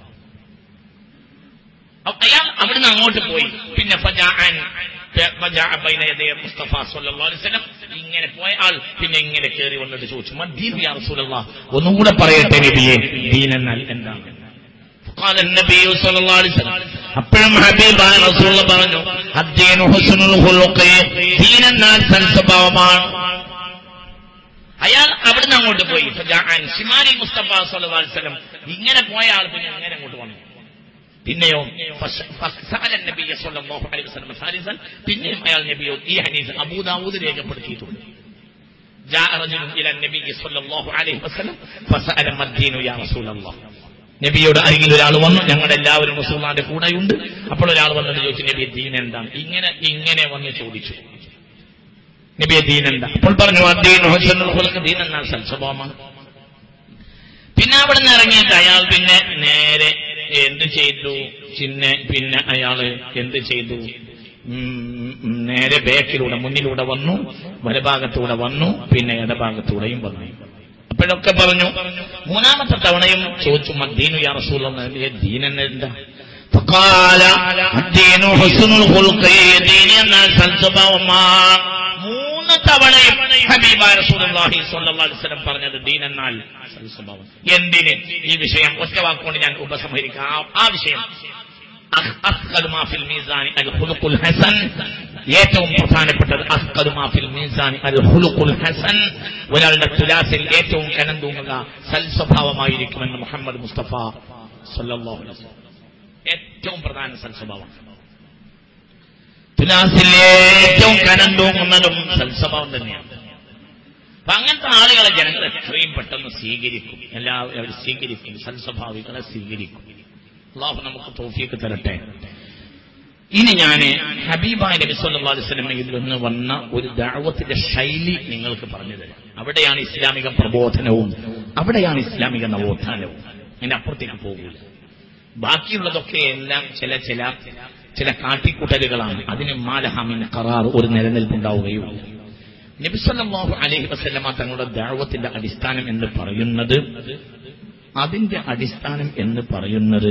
അപ്പൊ അയാൾ അവിടുന്ന് അങ്ങോട്ട് പോയി പിന്നെ ഫജാഅൻ ഫജാഅ ബൈന യദയ മുസ്തഫ സല്ലല്ലാഹു അലൈഹി വസല്ലം ഇങ്ങനെ പോയ ആൾ പിന്നെ ഇങ്ങനെ കയറി വന്നിട്ട് ചോദിച്ചു മദ്ദീൻ യാ റസൂലല്ലാഹ് ഒന്നുകൂടെ പറയട്ടെ നബിയെ ദീൻ എന്നാൽ എന്താണ് قال النبي صلى الله عليه وسلم അപ്പോഴും ഹബീബായ റസൂൽ പറഞ്ഞു അദ്ദീനു ഹുസ്നുൽ ഖുലുഖി ദീൻ എന്നാൽ സൽസ്വഭാവമാണ് അയാൾ അവിടുന്ന് അങ്ങോട്ട് പോയി ഫജാഅൻ ശിമാരി മുസ്തഫ സല്ലല്ലാഹു അലൈഹി വസല്ലം ഇങ്ങനെ പോയ ആൾ പിന്നെ ഇങ്ങനെ അങ്ങോട്ട് വന്നു പിന്നെയോ ഫസ- ഫസഅല നബിയ സ്വല്ലല്ലാഹു അലൈഹി വസല്ലം സാലിസൻ പിന്നെയും അയാൾ നബിയോ ഈ ഹദീസ് അബൂദാവൂദ് രേഖപ്പെടുത്തിയിട്ടുണ്ട് جاء رجل الى النبي صلى الله عليه وسلم فسال ما الدين يا رسول الله നബിയോട് അരികിൽ ഒരാൾ വന്നു ഞങ്ങളുടെ എല്ലാവരും റസൂലാന്റെ കൂടെയുണ്ട് അപ്പോൾ ഒരാൾ വന്നിട്ട് ചോദിച്ചു നബി ദീൻ എന്താണ് ഇങ്ങനെ ഇങ്ങനെ വന്ന് ചോദിച്ചു നബിയെ ദീൻ എന്താ അപ്പോൾ പറഞ്ഞു അദ്ദീൻ ഹുസ്നുൽ ഖുൽഖ് ദീൻ എന്നാൽ സൽസ്വഭാവമാണ് പിന്നെ അവിടെ നിന്ന് ഇറങ്ങിയിട്ട് അയാൾ പിന്നെ നേരെ എന്ത് ചെയ്തു പിന്നെ പിന്നെ അയാള് എന്ത് ചെയ്തു ഉം, നേരെ ബാക്കിലൂടെ മുന്നിലൂടെ വന്നു വലഭാഗത്തൂടെ വന്നു പിന്നെ ഇടഭാഗത്തൂടെയും വന്നു അപ്പോഴൊക്കെ പറഞ്ഞു മൂന്നാമത്തെ തവണയും ചോദിച്ചു മദ്ദീനു യാ റസൂൽ ദീൻ എന്താ فقال الدين حسن الخلق دين എന്നാൽ സൽസ്വഭാവമാണ് മൂന്ന് തവണയും ഹബീബായ റസൂലുള്ളാഹി സ്വല്ലല്ലാഹു അലൈഹി വസല്ലം പറഞ്ഞത് ദീൻ എന്നാൽ സൽസ്വഭാവം എന്തിന് ഈ വിഷയം ഒറ്റ വാക്കുകൊണ്ട് ഞാൻ ഉപസംഹരിക്കാം ആ- ആ വിഷയം അഖ്- അഖ്ഖലു മാ ഫിൽ മീസാനി അൽ ഖുലുഖുൽ ഹസൻ ഏറ്റവും പ്രധാനപ്പെട്ടത് അഖ്ഖലു മാ ഫിൽ മീസാനി അൽ ഖുലുഖുൽ ഹസൻ ഒരാളുടെ തുലാസിൽ ഏറ്റവും കനം തൂങ്ങുക സൽസ്വഭാവമായിരിക്കുമെന്ന് മുഹമ്മദ് മുസ്തഫ സല്ലല്ലാഹു അലൈഹി വസല്ലം ഏറ്റവും പ്രധാന സൽസ്വഭാവം തുലാസിൽ ഏറ്റവും കനം തൂങ്ങുന്നതും സൽസ്വഭാവം തന്നെയാണ് അപ്പൊ അങ്ങനത്തെ ആളുകളെ ജനങ്ങൾ എത്രയും പെട്ടെന്ന് സ്വീകരിക്കും എല്ലാവരും സ്വീകരിക്കും സൽസ്വഭാവികളെ സ്വീകരിക്കും അള്ളാഹു നമുക്ക് തോഫിയൊക്കെ തരട്ടെ ഇനി ഞാൻ ഹബീബായ നബി സല്ലല്ലാഹു അലൈഹി വസല്ലമയിൽ നിന്ന് വന്ന ഒരു ദഅവത്തിന്റെ ശൈലി നിങ്ങൾക്ക് പറഞ്ഞു തരാം അവിടെയാണ് ഇസ്ലാമിക പ്രബോധനവും അവിടെയാണ് ഇസ്ലാമിക നവോത്ഥാനവും അതിന്റെ അപ്പുറത്തേക്ക് പോകില്ല ബാക്കിയുള്ളതൊക്കെ എല്ലാം ചില ചില ചില കാട്ടിക്കൂട്ടലുകളാണ് അതിന് മാലഹാമിൻ കറാർ ഒരു നിലനിൽപ്പുണ്ടാവുകയുള്ളൂ നബിസല്ലാഹു അലൈഹി വസല്ലമ തങ്ങളുടെ ദാവത്തിന്റെ അടിസ്ഥാനം എന്ന് പറയുന്നത് അതിന്റെ അടിസ്ഥാനം എന്ന് പറയുന്നത്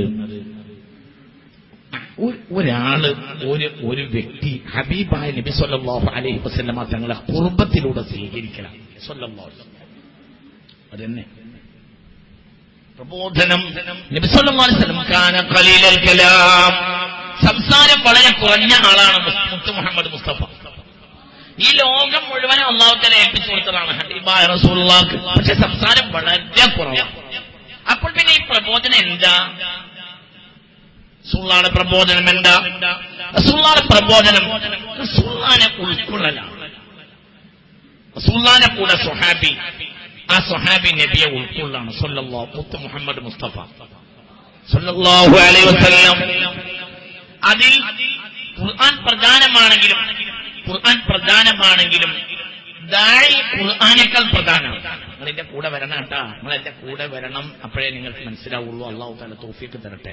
ഒ- ഒരാള് ഒരു ഒരു വ്യക്തി ഹബീബായ നബി സല്ലല്ലാഹു അലൈഹി വസല്ലമ തങ്ങളെ കുർബത്തിലൂടെ സ്വീകരിക്കണം സല്ലല്ലാഹു അലൈഹി വസല്ലം. അതെന്നെ പ്രബോധനം നബി സല്ലല്ലാഹു അലൈഹി വസല്ലം കാന ഖലീലൽ കലാം സംസാരം വളരെ കുറഞ്ഞ ആളാണ് മുസ്- മുത്ത് മുഹമ്മദ് മുസ്തഫ ഈ ലോകം മുഴുവനും അള്ളാഹുത്തല ഏൽപ്പിച്ചു കൊടുത്തതാണ് ഹബീബായ റസൂലുള്ളാഹിക്ക് പക്ഷെ സംസാരം വളരെ കുറവാണ് അപ്പോൾ പിന്നെ ഈ പ്രബോധനം എന്താ റസൂള്ളാടെ പ്രബോധനം എന്താ റസൂള്ളാടെ പ്രബോധനം റസൂള്ളാനെ ഉൾക്കൊള്ളലാണ് റസൂള്ളാന്റെ കൂടെ സ്വഹാബി ആ സ്വഹാബി നബിയെ ഉൾക്കൊള്ളാണ് സല്ലല്ലാഹു മുത്ത് മുഹമ്മദ് മുസ്തഫ സല്ലല്ലാഹു അലൈഹി വസല്ലം അതിൽ ഖുർആൻ പ്രധാനമാണെങ്കിലും ഖുർആൻ പ്രധാനമാണെങ്കിലും ദാഴി ഖുർആനേക്കാൾ പ്രധാനമാണ് നിങ്ങൾ എന്റെ കൂടെ വരണം കേട്ടാ നിങ്ങൾ എന്റെ കൂടെ വരണം അപ്പോഴേ നിങ്ങൾക്ക് മനസ്സിലാവുള്ളൂ അള്ളാഹു താല തോഫിക്ക് തരട്ടെ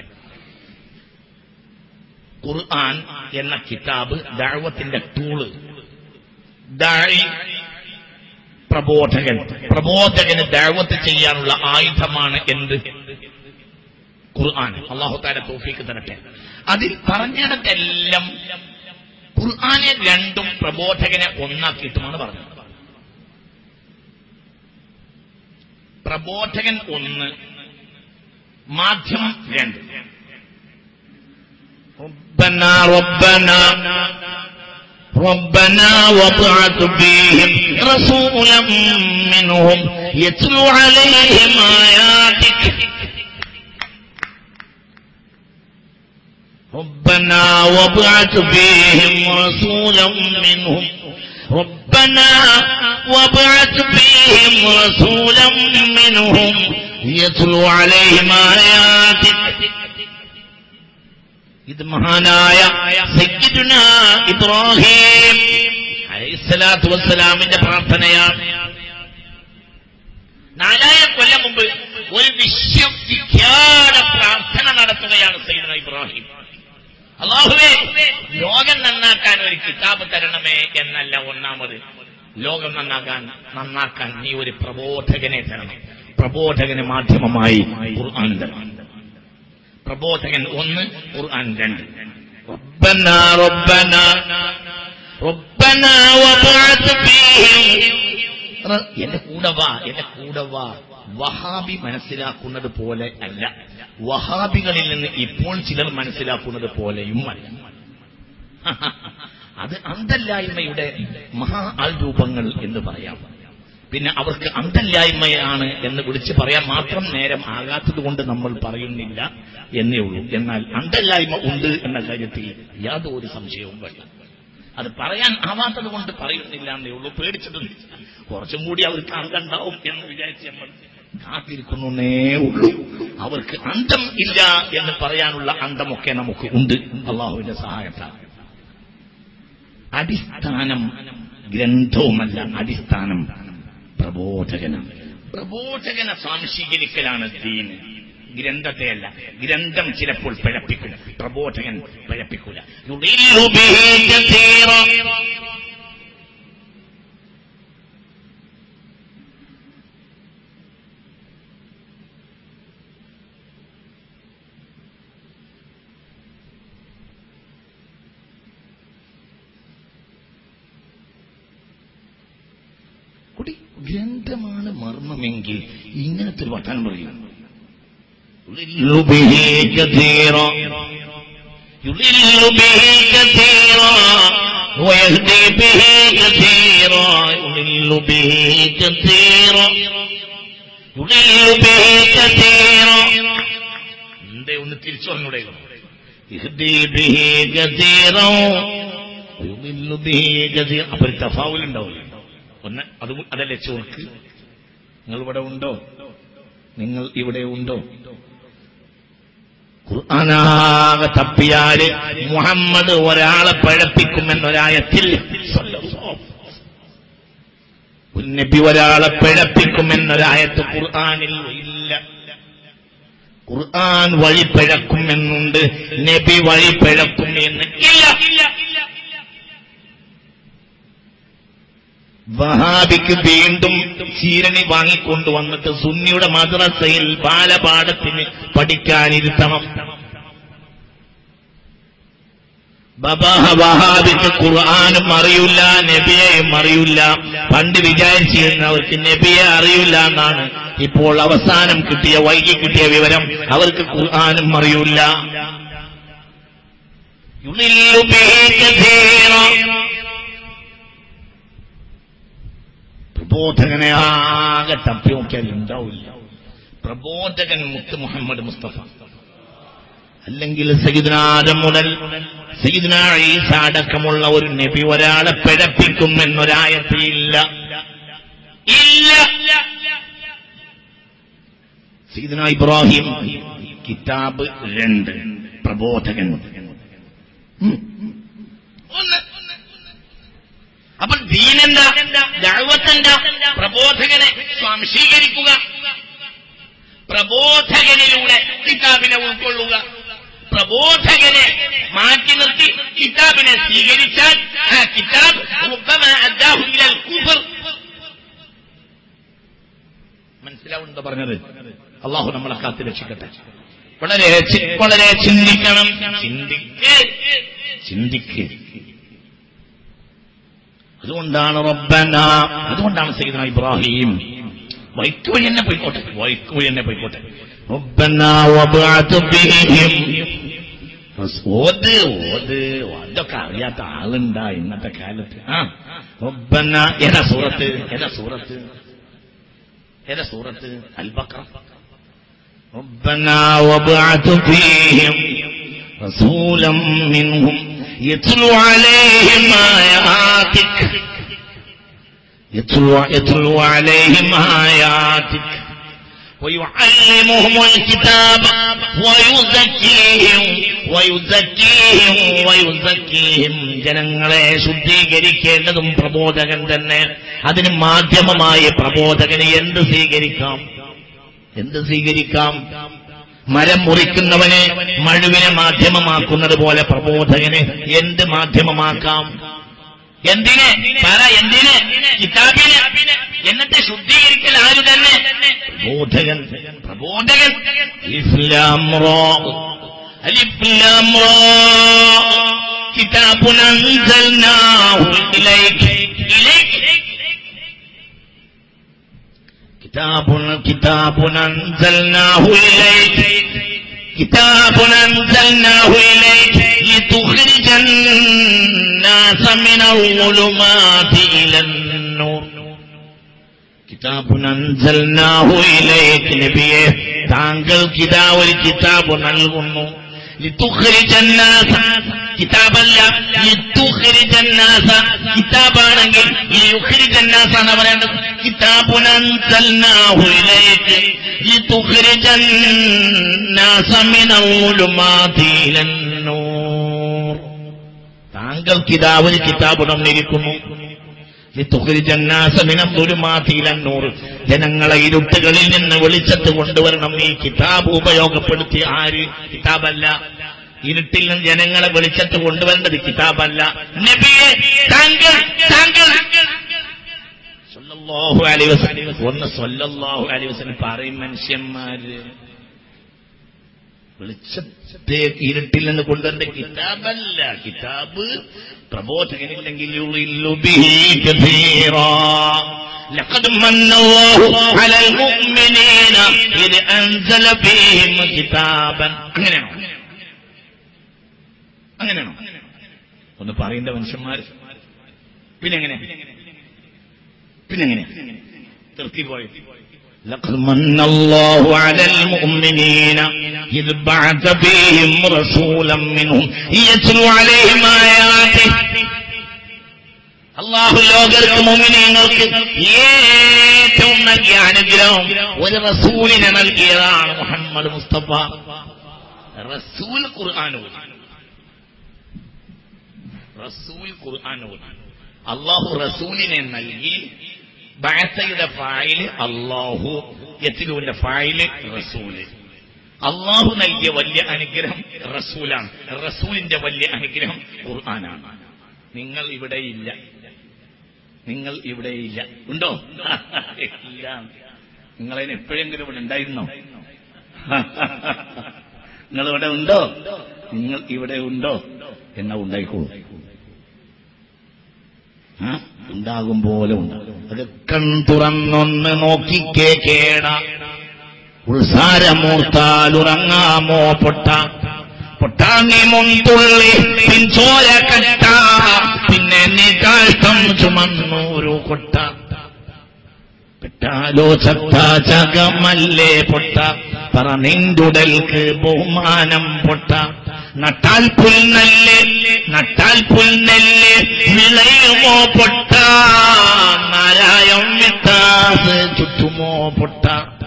ഖുർആൻ എന്ന കിതാബ് ദാഴ്വത്തിന്റെ ടൂള് ദാഴി പ്രബോധകൻ പ്രബോധകന് ദാഴ്വത്ത് ചെയ്യാനുള്ള ആയുധമാണ് എന്ത് ഖുർആൻ അള്ളാഹു താല തോഫിക്ക് തരട്ടെ അതിൽ പറഞ്ഞിടത്തെല്ലാം ഖുർആനെ രണ്ടും പ്രബോധകനെ ഒന്നാക്കിയിട്ടുമാണ് പറഞ്ഞത് പ്രബോധകൻ ഒന്ന് മാധ്യമം രണ്ട് ربنا ربنا ربنا وضعت فيهم رسولا منهم يتلو عليهم آياتك ربنا وابعث فيهم رسولا منهم ربنا وابعث فيهم رسولا منهم يتلو عليهم آياتك ഇത് മഹാനായ സയ്യിദുന ഇബ്രാഹിം അലൈഹിസ്സലാത്തു വസ്സലാമിന്റെ പ്രാർത്ഥനയാണ് നാലായിരം കൊല്ലം മുമ്പ് ഒരു വിശ്വവിഖ്യാത പ്രാർത്ഥന നടത്തുകയാണ് സയ്യിദുന ഇബ്രാഹിം അള്ളാഹുവേ ലോകം നന്നാക്കാൻ ഒരു കിതാബ് തരണമേ എന്നല്ല ഒന്നാമത് ലോകം നന്നാക്കാൻ നന്നാക്കാൻ നീ ഒരു പ്രബോധകനെ തരണം പ്രബോധകന് മാധ്യമമായി ഖുർആൻ തരണം പ്രബോധകൻ ഒന്ന് ഖുർആൻ രണ്ട് ربنا ربنا ربنا وابعث فيهم റ- എന്റെ കൂടെ വാ എന്റെ കൂടെ വാ വഹാബി മനസ്സിലാക്കുന്നത് പോലെ അല്ല വഹാബികളിൽ നിന്ന് ഇപ്പോൾ ചിലർ മനസ്സിലാക്കുന്നത് പോലെയും അല്ല അത് അന്തല്ലായ്മയുടെ മഹാ ആൾരൂപങ്ങൾ എന്ന് പറയാം പിന്നെ അവർക്ക് അന്തല്ലായ്മയാണ് എന്ന് വിളിച്ച് പറയാൻ മാത്രം നേരം ആകാത്തത് കൊണ്ട് നമ്മൾ പറയുന്നില്ല എന്നേ ഉള്ളൂ എന്നാൽ അന്തല്ലായ്മ ഉണ്ട് എന്ന കാര്യത്തിൽ യാതൊരു സംശയവും വേണ്ട അത് പറയാൻ ആവാത്തത് കൊണ്ട് പറയുന്നില്ല എന്നേ ഉള്ളൂ പേടിച്ചിട്ടുണ്ട് കുറച്ചും കൂടി അവർക്ക് അന്തണ്ടാവും എന്ന് വിചാരിച്ച് നമ്മൾ കാത്തിരിക്കുന്നേ ഉള്ളൂ അവർക്ക് അന്തം ഇല്ല എന്ന് പറയാനുള്ള അന്തമൊക്കെ നമുക്ക് ഉണ്ട് അള്ളാഹുവിന്റെ സഹായത്താൽ അടിസ്ഥാനം ഗ്രന്ഥവുമല്ല അടിസ്ഥാനം പ്രബോധകനാണ് പ്രബോധകനെ സ്വാംശീകരിക്കലാണ് ദീന് ഗ്രന്ഥത്തെയല്ല ഗ്രന്ഥം ചിലപ്പോൾ പിഴപ്പിക്കും പ്രബോധകൻ പിഴപ്പിക്കൂല യുളില്ലു ബിഹി കസീറ. കുട്ടി ഗ്രന്ഥമാണ് മർമ്മമെങ്കിൽ ഇങ്ങനത്തെ ഒരു വർത്താനം പറയും يضل به كثيرا يضل به كثيرا ويهدي به كثيرا يضل به كثيرا يضل به كثيرا എന്തേ ഒന്ന് തിരിച്ചു പറഞ്ഞൂടെ يهدي به كثيرا ويضل به كثيرا അപ്പൊ ഒരു തഫാവുൽ ഉണ്ടാവില്ല ഒന്ന് അത് അതല്ലേ ചോർക്ക് നിങ്ങൾ ഇവിടെ ഉണ്ടോ നിങ്ങൾ ഇവിടെ ഉണ്ടോ ഖുർആനാകെ തപ്പിയാല് മുഹമ്മദ് ഒരാളെ പഴപ്പിക്കുമെന്നൊരായത്തിൽ ഒരു നബി ഒരാളെ പിഴപ്പിക്കുമെന്നൊരായത്ത് ഖുർആനിൽ ഇല്ല ഖുർആൻ വഴി പിഴക്കുമെന്നുണ്ട് നബി വഴി പിഴക്കും എന്ന് ഇല്ല വഹാബിക്ക് വീണ്ടും ചീരണി വാങ്ങിക്കൊണ്ടുവന്നിട്ട് സുന്നിയുടെ മദ്രസയിൽ ബാലപാഠത്തിന് പഠിക്കാനിരുത്തണം ബബാഹ വഹാബിക്ക് ഖുർആാനും അറിയില്ല നബിയെയും അറിയില്ല പണ്ട് വിചാരിച്ചിരുന്നവർക്ക് നബിയെ അറിയില്ല എന്നാണ് ഇപ്പോൾ അവസാനം കിട്ടിയ വൈകി കിട്ടിയ വിവരം അവർക്ക് ഖുർആാനും അറിയില്ല യുളില്ലു ബിഹി കഥീറ. പ്രബോധകനെ ആകെ തപ്പി നോക്കിയാൽ ഉണ്ടാവില്ല പ്രബോധകൻ മുത്ത് മുഹമ്മദ് മുസ്തഫ അല്ലെങ്കിൽ സയ്യിദ്നാദം മുതൽ സയ്യിദ്ന ഈസ അടക്കമുള്ള ഒരു നബി ഒരാളെ പിഴപ്പിക്കും എന്നൊരായത്തില്ല ഇല്ല സയ്യിദ്ന ഇബ്രാഹിം കിതാബ് രണ്ട് പ്രബോധകൻ ഉം. ഒന്ന് അപ്പോൾ ദീനെന്താ ദഴവത്തെന്താ പ്രബോധകനെ സ്വാംശീകരിക്കുക പ്രബോധകനിലൂടെ കിതാബിനെ ഉൾക്കൊള്ളുക പ്രബോധകനെ മാറ്റി നിർത്തി കിതാബിനെ സ്വീകരിച്ചാൽ ആ കിതാബ് ربما أداه إلى الكفر. മനസ്സിലാവുണ്ടോ പറഞ്ഞത് അള്ളാഹു നമ്മളെ കാത്തു രക്ഷിക്കട്ടെ വളരെ ചി- വളരെ ചിന്തിക്കണം ചിന്തിക്ക് ചിന്തിക്ക് അതുകൊണ്ടാണ് റബ്ബന അതുകൊണ്ടാണ് സയ്യിദ്ന ഇബ്രാഹിം വൈക്ക് വഴി തന്നെ പോയിക്കോട്ടെ വൈക്ക് വഴി തന്നെ പോയിക്കോട്ടെ റബ്ബന വബഅത് ബിഹിം ഓത് ഓത് അതൊക്കെ അറിയാത്ത ആളുണ്ടാ ഇന്നത്തെ കാലത്ത് ആ റബ്ബന ഏതാ സൂറത്ത് ഏതാ സൂറത്ത് ഏതാ സൂറത്ത് അൽബക്ര ربنا وابعث فيهم رسولا منهم يتلو عليهم آياتك يتلو, يتلو عليهم آياتك ويعلمهم الكتاب ويزكيهم ويزكيهم ويزكيهم ജനങ്ങളെ ശുദ്ധീകരിക്കേണ്ടതും പ്രബോധകൻ തന്നെ അതിന് മാധ്യമമായി പ്രബോധകന് എന്ത് സ്വീകരിക്കാം എന്ത് സ്വീകരിക്കാം മരം മുറിക്കുന്നവന് മഴുവിനെ മാധ്യമമാക്കുന്നത് പോലെ പ്രബോധകന് എന്ത് മാധ്യമമാക്കാം എന്തിന് പറ എന്തിന് കിതാബിന് എന്നിട്ട് ശുദ്ധീകരിക്കൽ ആര് തന്നെ പ്രബോധകൻ പ്രബോധകൻ ഇസ്ലാം റോ അലിഫ്ലാം റോ കിതാബുൻ അൻസൽനാഹു ഇലൈക ഇലൈക كتاب كتاب أنزلناه إليك كتاب أنزلناه إليك لتخرج الناس من الظلمات إلى النور كتاب أنزلناه إليك نبيه താങ്കൾക്ക് ഇതാ ഒരു കിതാബ് നൽകുന്നു ലിത്തുഖ്രിജന്നാസ കിതാബല്ല ലിത്തുഖ്രിജന്നാസ കിതാബാണെങ്കിൽ ലിയുഖ്രിജന്നാസ ആണ് പറയേണ്ടത് കിതാബുൻ അൻസൽനാഹു ഇലൈക ലിതുഖ്രിജന്നാസ മിനൽ ളുലുമാതി ഇലൻ നൂർ താങ്കൾക്ക് ഇതാ ഒരു കിതാബ് തന്നിരിക്കുന്നു ൂർ ജനങ്ങളെ ഇരുട്ടുകളിൽ നിന്ന് വെളിച്ചത്ത് കൊണ്ടുവരണം ഈ കിതാബ് ഉപയോഗപ്പെടുത്തി ആര് കിതാബല്ല ഇരുട്ടിൽ നിന്ന് ജനങ്ങളെ വെളിച്ചത്ത് കൊണ്ടുവരേണ്ടത് കിതാബല്ല നബിയെ താങ്കൾ താങ്കൾ സല്ലല്ലാഹു അലൈഹി വസല്ലം ഒന്ന് സല്ലല്ലാഹു അലൈഹി വസല്ലം പറയും മനുഷ്യന്മാര് വെളിച്ചത്തെ ഇരുട്ടിൽ നിന്ന് കൊണ്ടുവരേണ്ട കിതാബല്ല കിതാബ് പ്രബോധകനില്ലെങ്കിൽ യുളില്ലു ബിഹി കഥീറാ. لقد من الله على المؤمنين إذ أنزل فيهم كتابا അങ്ങനെയാണോ അങ്ങനെയാണോ ഒന്ന് പറയേണ്ട മനുഷ്യന്മാർ പിന്നെങ്ങനെ പിന്നെങ്ങനെ നിർത്തിപ്പോയി لقد من الله على المؤمنين إذ بعث فيهم رسولا منهم يتلو عليهم آياته അള്ളാഹു ലോകർക്ക് മുമിനീങ്ങൾക്ക് ഏറ്റവും നൽകിയ അനുഗ്രഹം ഒരു റസൂലിനെ നൽകിയതാണ് മുഹമ്മദ് മുസ്തഫ റസൂൽ ഖുർആാനൂൽ റസൂൽ ഖുർആാനൂൽ അള്ളാഹു റസൂലിനെ നൽകി ബാസയുടെ ഫായില് അള്ളാഹു യത്തിലുവിന്റെ ഫായില് റസൂല് അള്ളാഹു നൽകിയ വലിയ അനുഗ്രഹം റസൂലാണ് റസൂലിന്റെ വലിയ അനുഗ്രഹം ഖുർആനാണ് നിങ്ങൾ ഇവിടെ ഇല്ല നിങ്ങൾ ഇവിടെ ഇല്ല ഉണ്ടോ ഇല്ല നിങ്ങളതിന് എപ്പോഴെങ്കിലും ഇവിടെ ഉണ്ടായിരുന്നോ നിങ്ങൾ ഇവിടെ ഉണ്ടോ നിങ്ങൾ ഇവിടെ ഉണ്ടോ എന്നാ ഉണ്ടായിക്കോളൂ ആ? ഉണ്ടാകും പോലെ ഉണ്ട് അത് കൺ തുറന്നൊന്ന് നോക്കിക്കേ കേട ഉത്സാരമൂർത്താലുറങ്ങാമോ പൊട്ട പൊട്ടാങ്ങി മുൻതുള്ളി പിൻചോര കട്ട പിന്നെ നീ കാഷ്ടം ചുമന്നൂരു കൊട്ട പെട്ടാലോ ചത്ത ചകമല്ലേ പൊട്ട പറ നിന്റുടൽക്ക് ബഹുമാനം പൊട്ട നട്ടാൽ പുൽനെല്ല് നട്ടാൽ പുൽനെല്ല് വിളയുമോ പൊട്ട നാരായം വിട്ടാസ് ചുറ്റുമോ പൊട്ട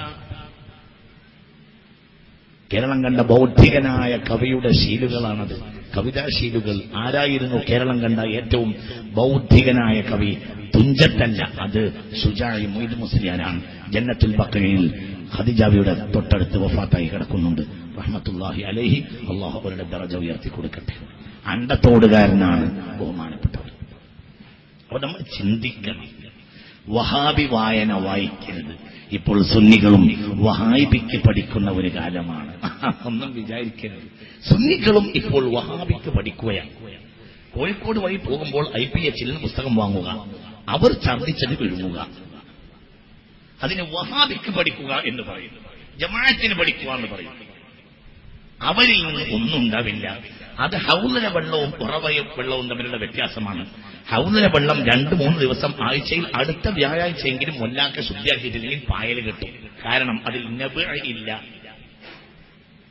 കേരളം കണ്ട ബൗദ്ധികനായ കവിയുടെ ശീലുകളാണത് കവിതാശീലുകൾ ആരായിരുന്നു കേരളം കണ്ട ഏറ്റവും ബൗദ്ധികനായ കവി തുഞ്ചത്തല്ല അത് സുജായി മൊയ്ത് മുസ്ലിയാനാണ് ജന്നത്തുൽ ബക്കയിൽ ഖദിജാവിയുടെ തൊട്ടടുത്ത് വഫാത്തായി കിടക്കുന്നുണ്ട് റഹ്മത്തുല്ലാഹി അലൈഹി അള്ളാഹു അവരുടെ ദറജ ഉയർത്തി കൊടുക്കട്ടെ അണ്ടത്തോടുകാരനാണ് ബഹുമാനപ്പെട്ടവർ അപ്പൊ നമ്മൾ ചിന്തിക്കണം വഹാബി വായന വായിക്കരുത് ഇപ്പോൾ സുന്നികളും വഹാബിക്ക് പഠിക്കുന്ന ഒരു കാലമാണ് ഒന്നും വിചാരിക്കരുത് സുന്നികളും ഇപ്പോൾ വഹാബിക്ക് പഠിക്കുകയാണ് കോഴിക്കോട് വഴി പോകുമ്പോൾ ഐ പി എച്ചിൽ നിന്ന് പുസ്തകം വാങ്ങുക അവർ ഛർദ്ദിച്ചത് വിഴുങ്ങുക അതിന് വഹാബിക്ക് പഠിക്കുക എന്ന് പറയുന്നു ജമാഅത്തിന് പഠിക്കുക എന്ന് പറയുന്നു അവരിൽ നിന്ന് ഒന്നും ഉണ്ടാവില്ല അത് ഹൗലന വെള്ളവും ഉറവയ വെള്ളവും തമ്മിലുള്ള വ്യത്യാസമാണ് ഹൗലന വെള്ളം രണ്ട് മൂന്ന് ദിവസം ആഴ്ചയിൽ അടുത്ത വ്യാഴാഴ്ചയെങ്കിലും മുല്ലാക്ക ശുദ്ധിയാക്കിയിട്ടില്ലെങ്കിൽ പായൽ കിട്ടും കാരണം അതിൽ നബ് ഇല്ല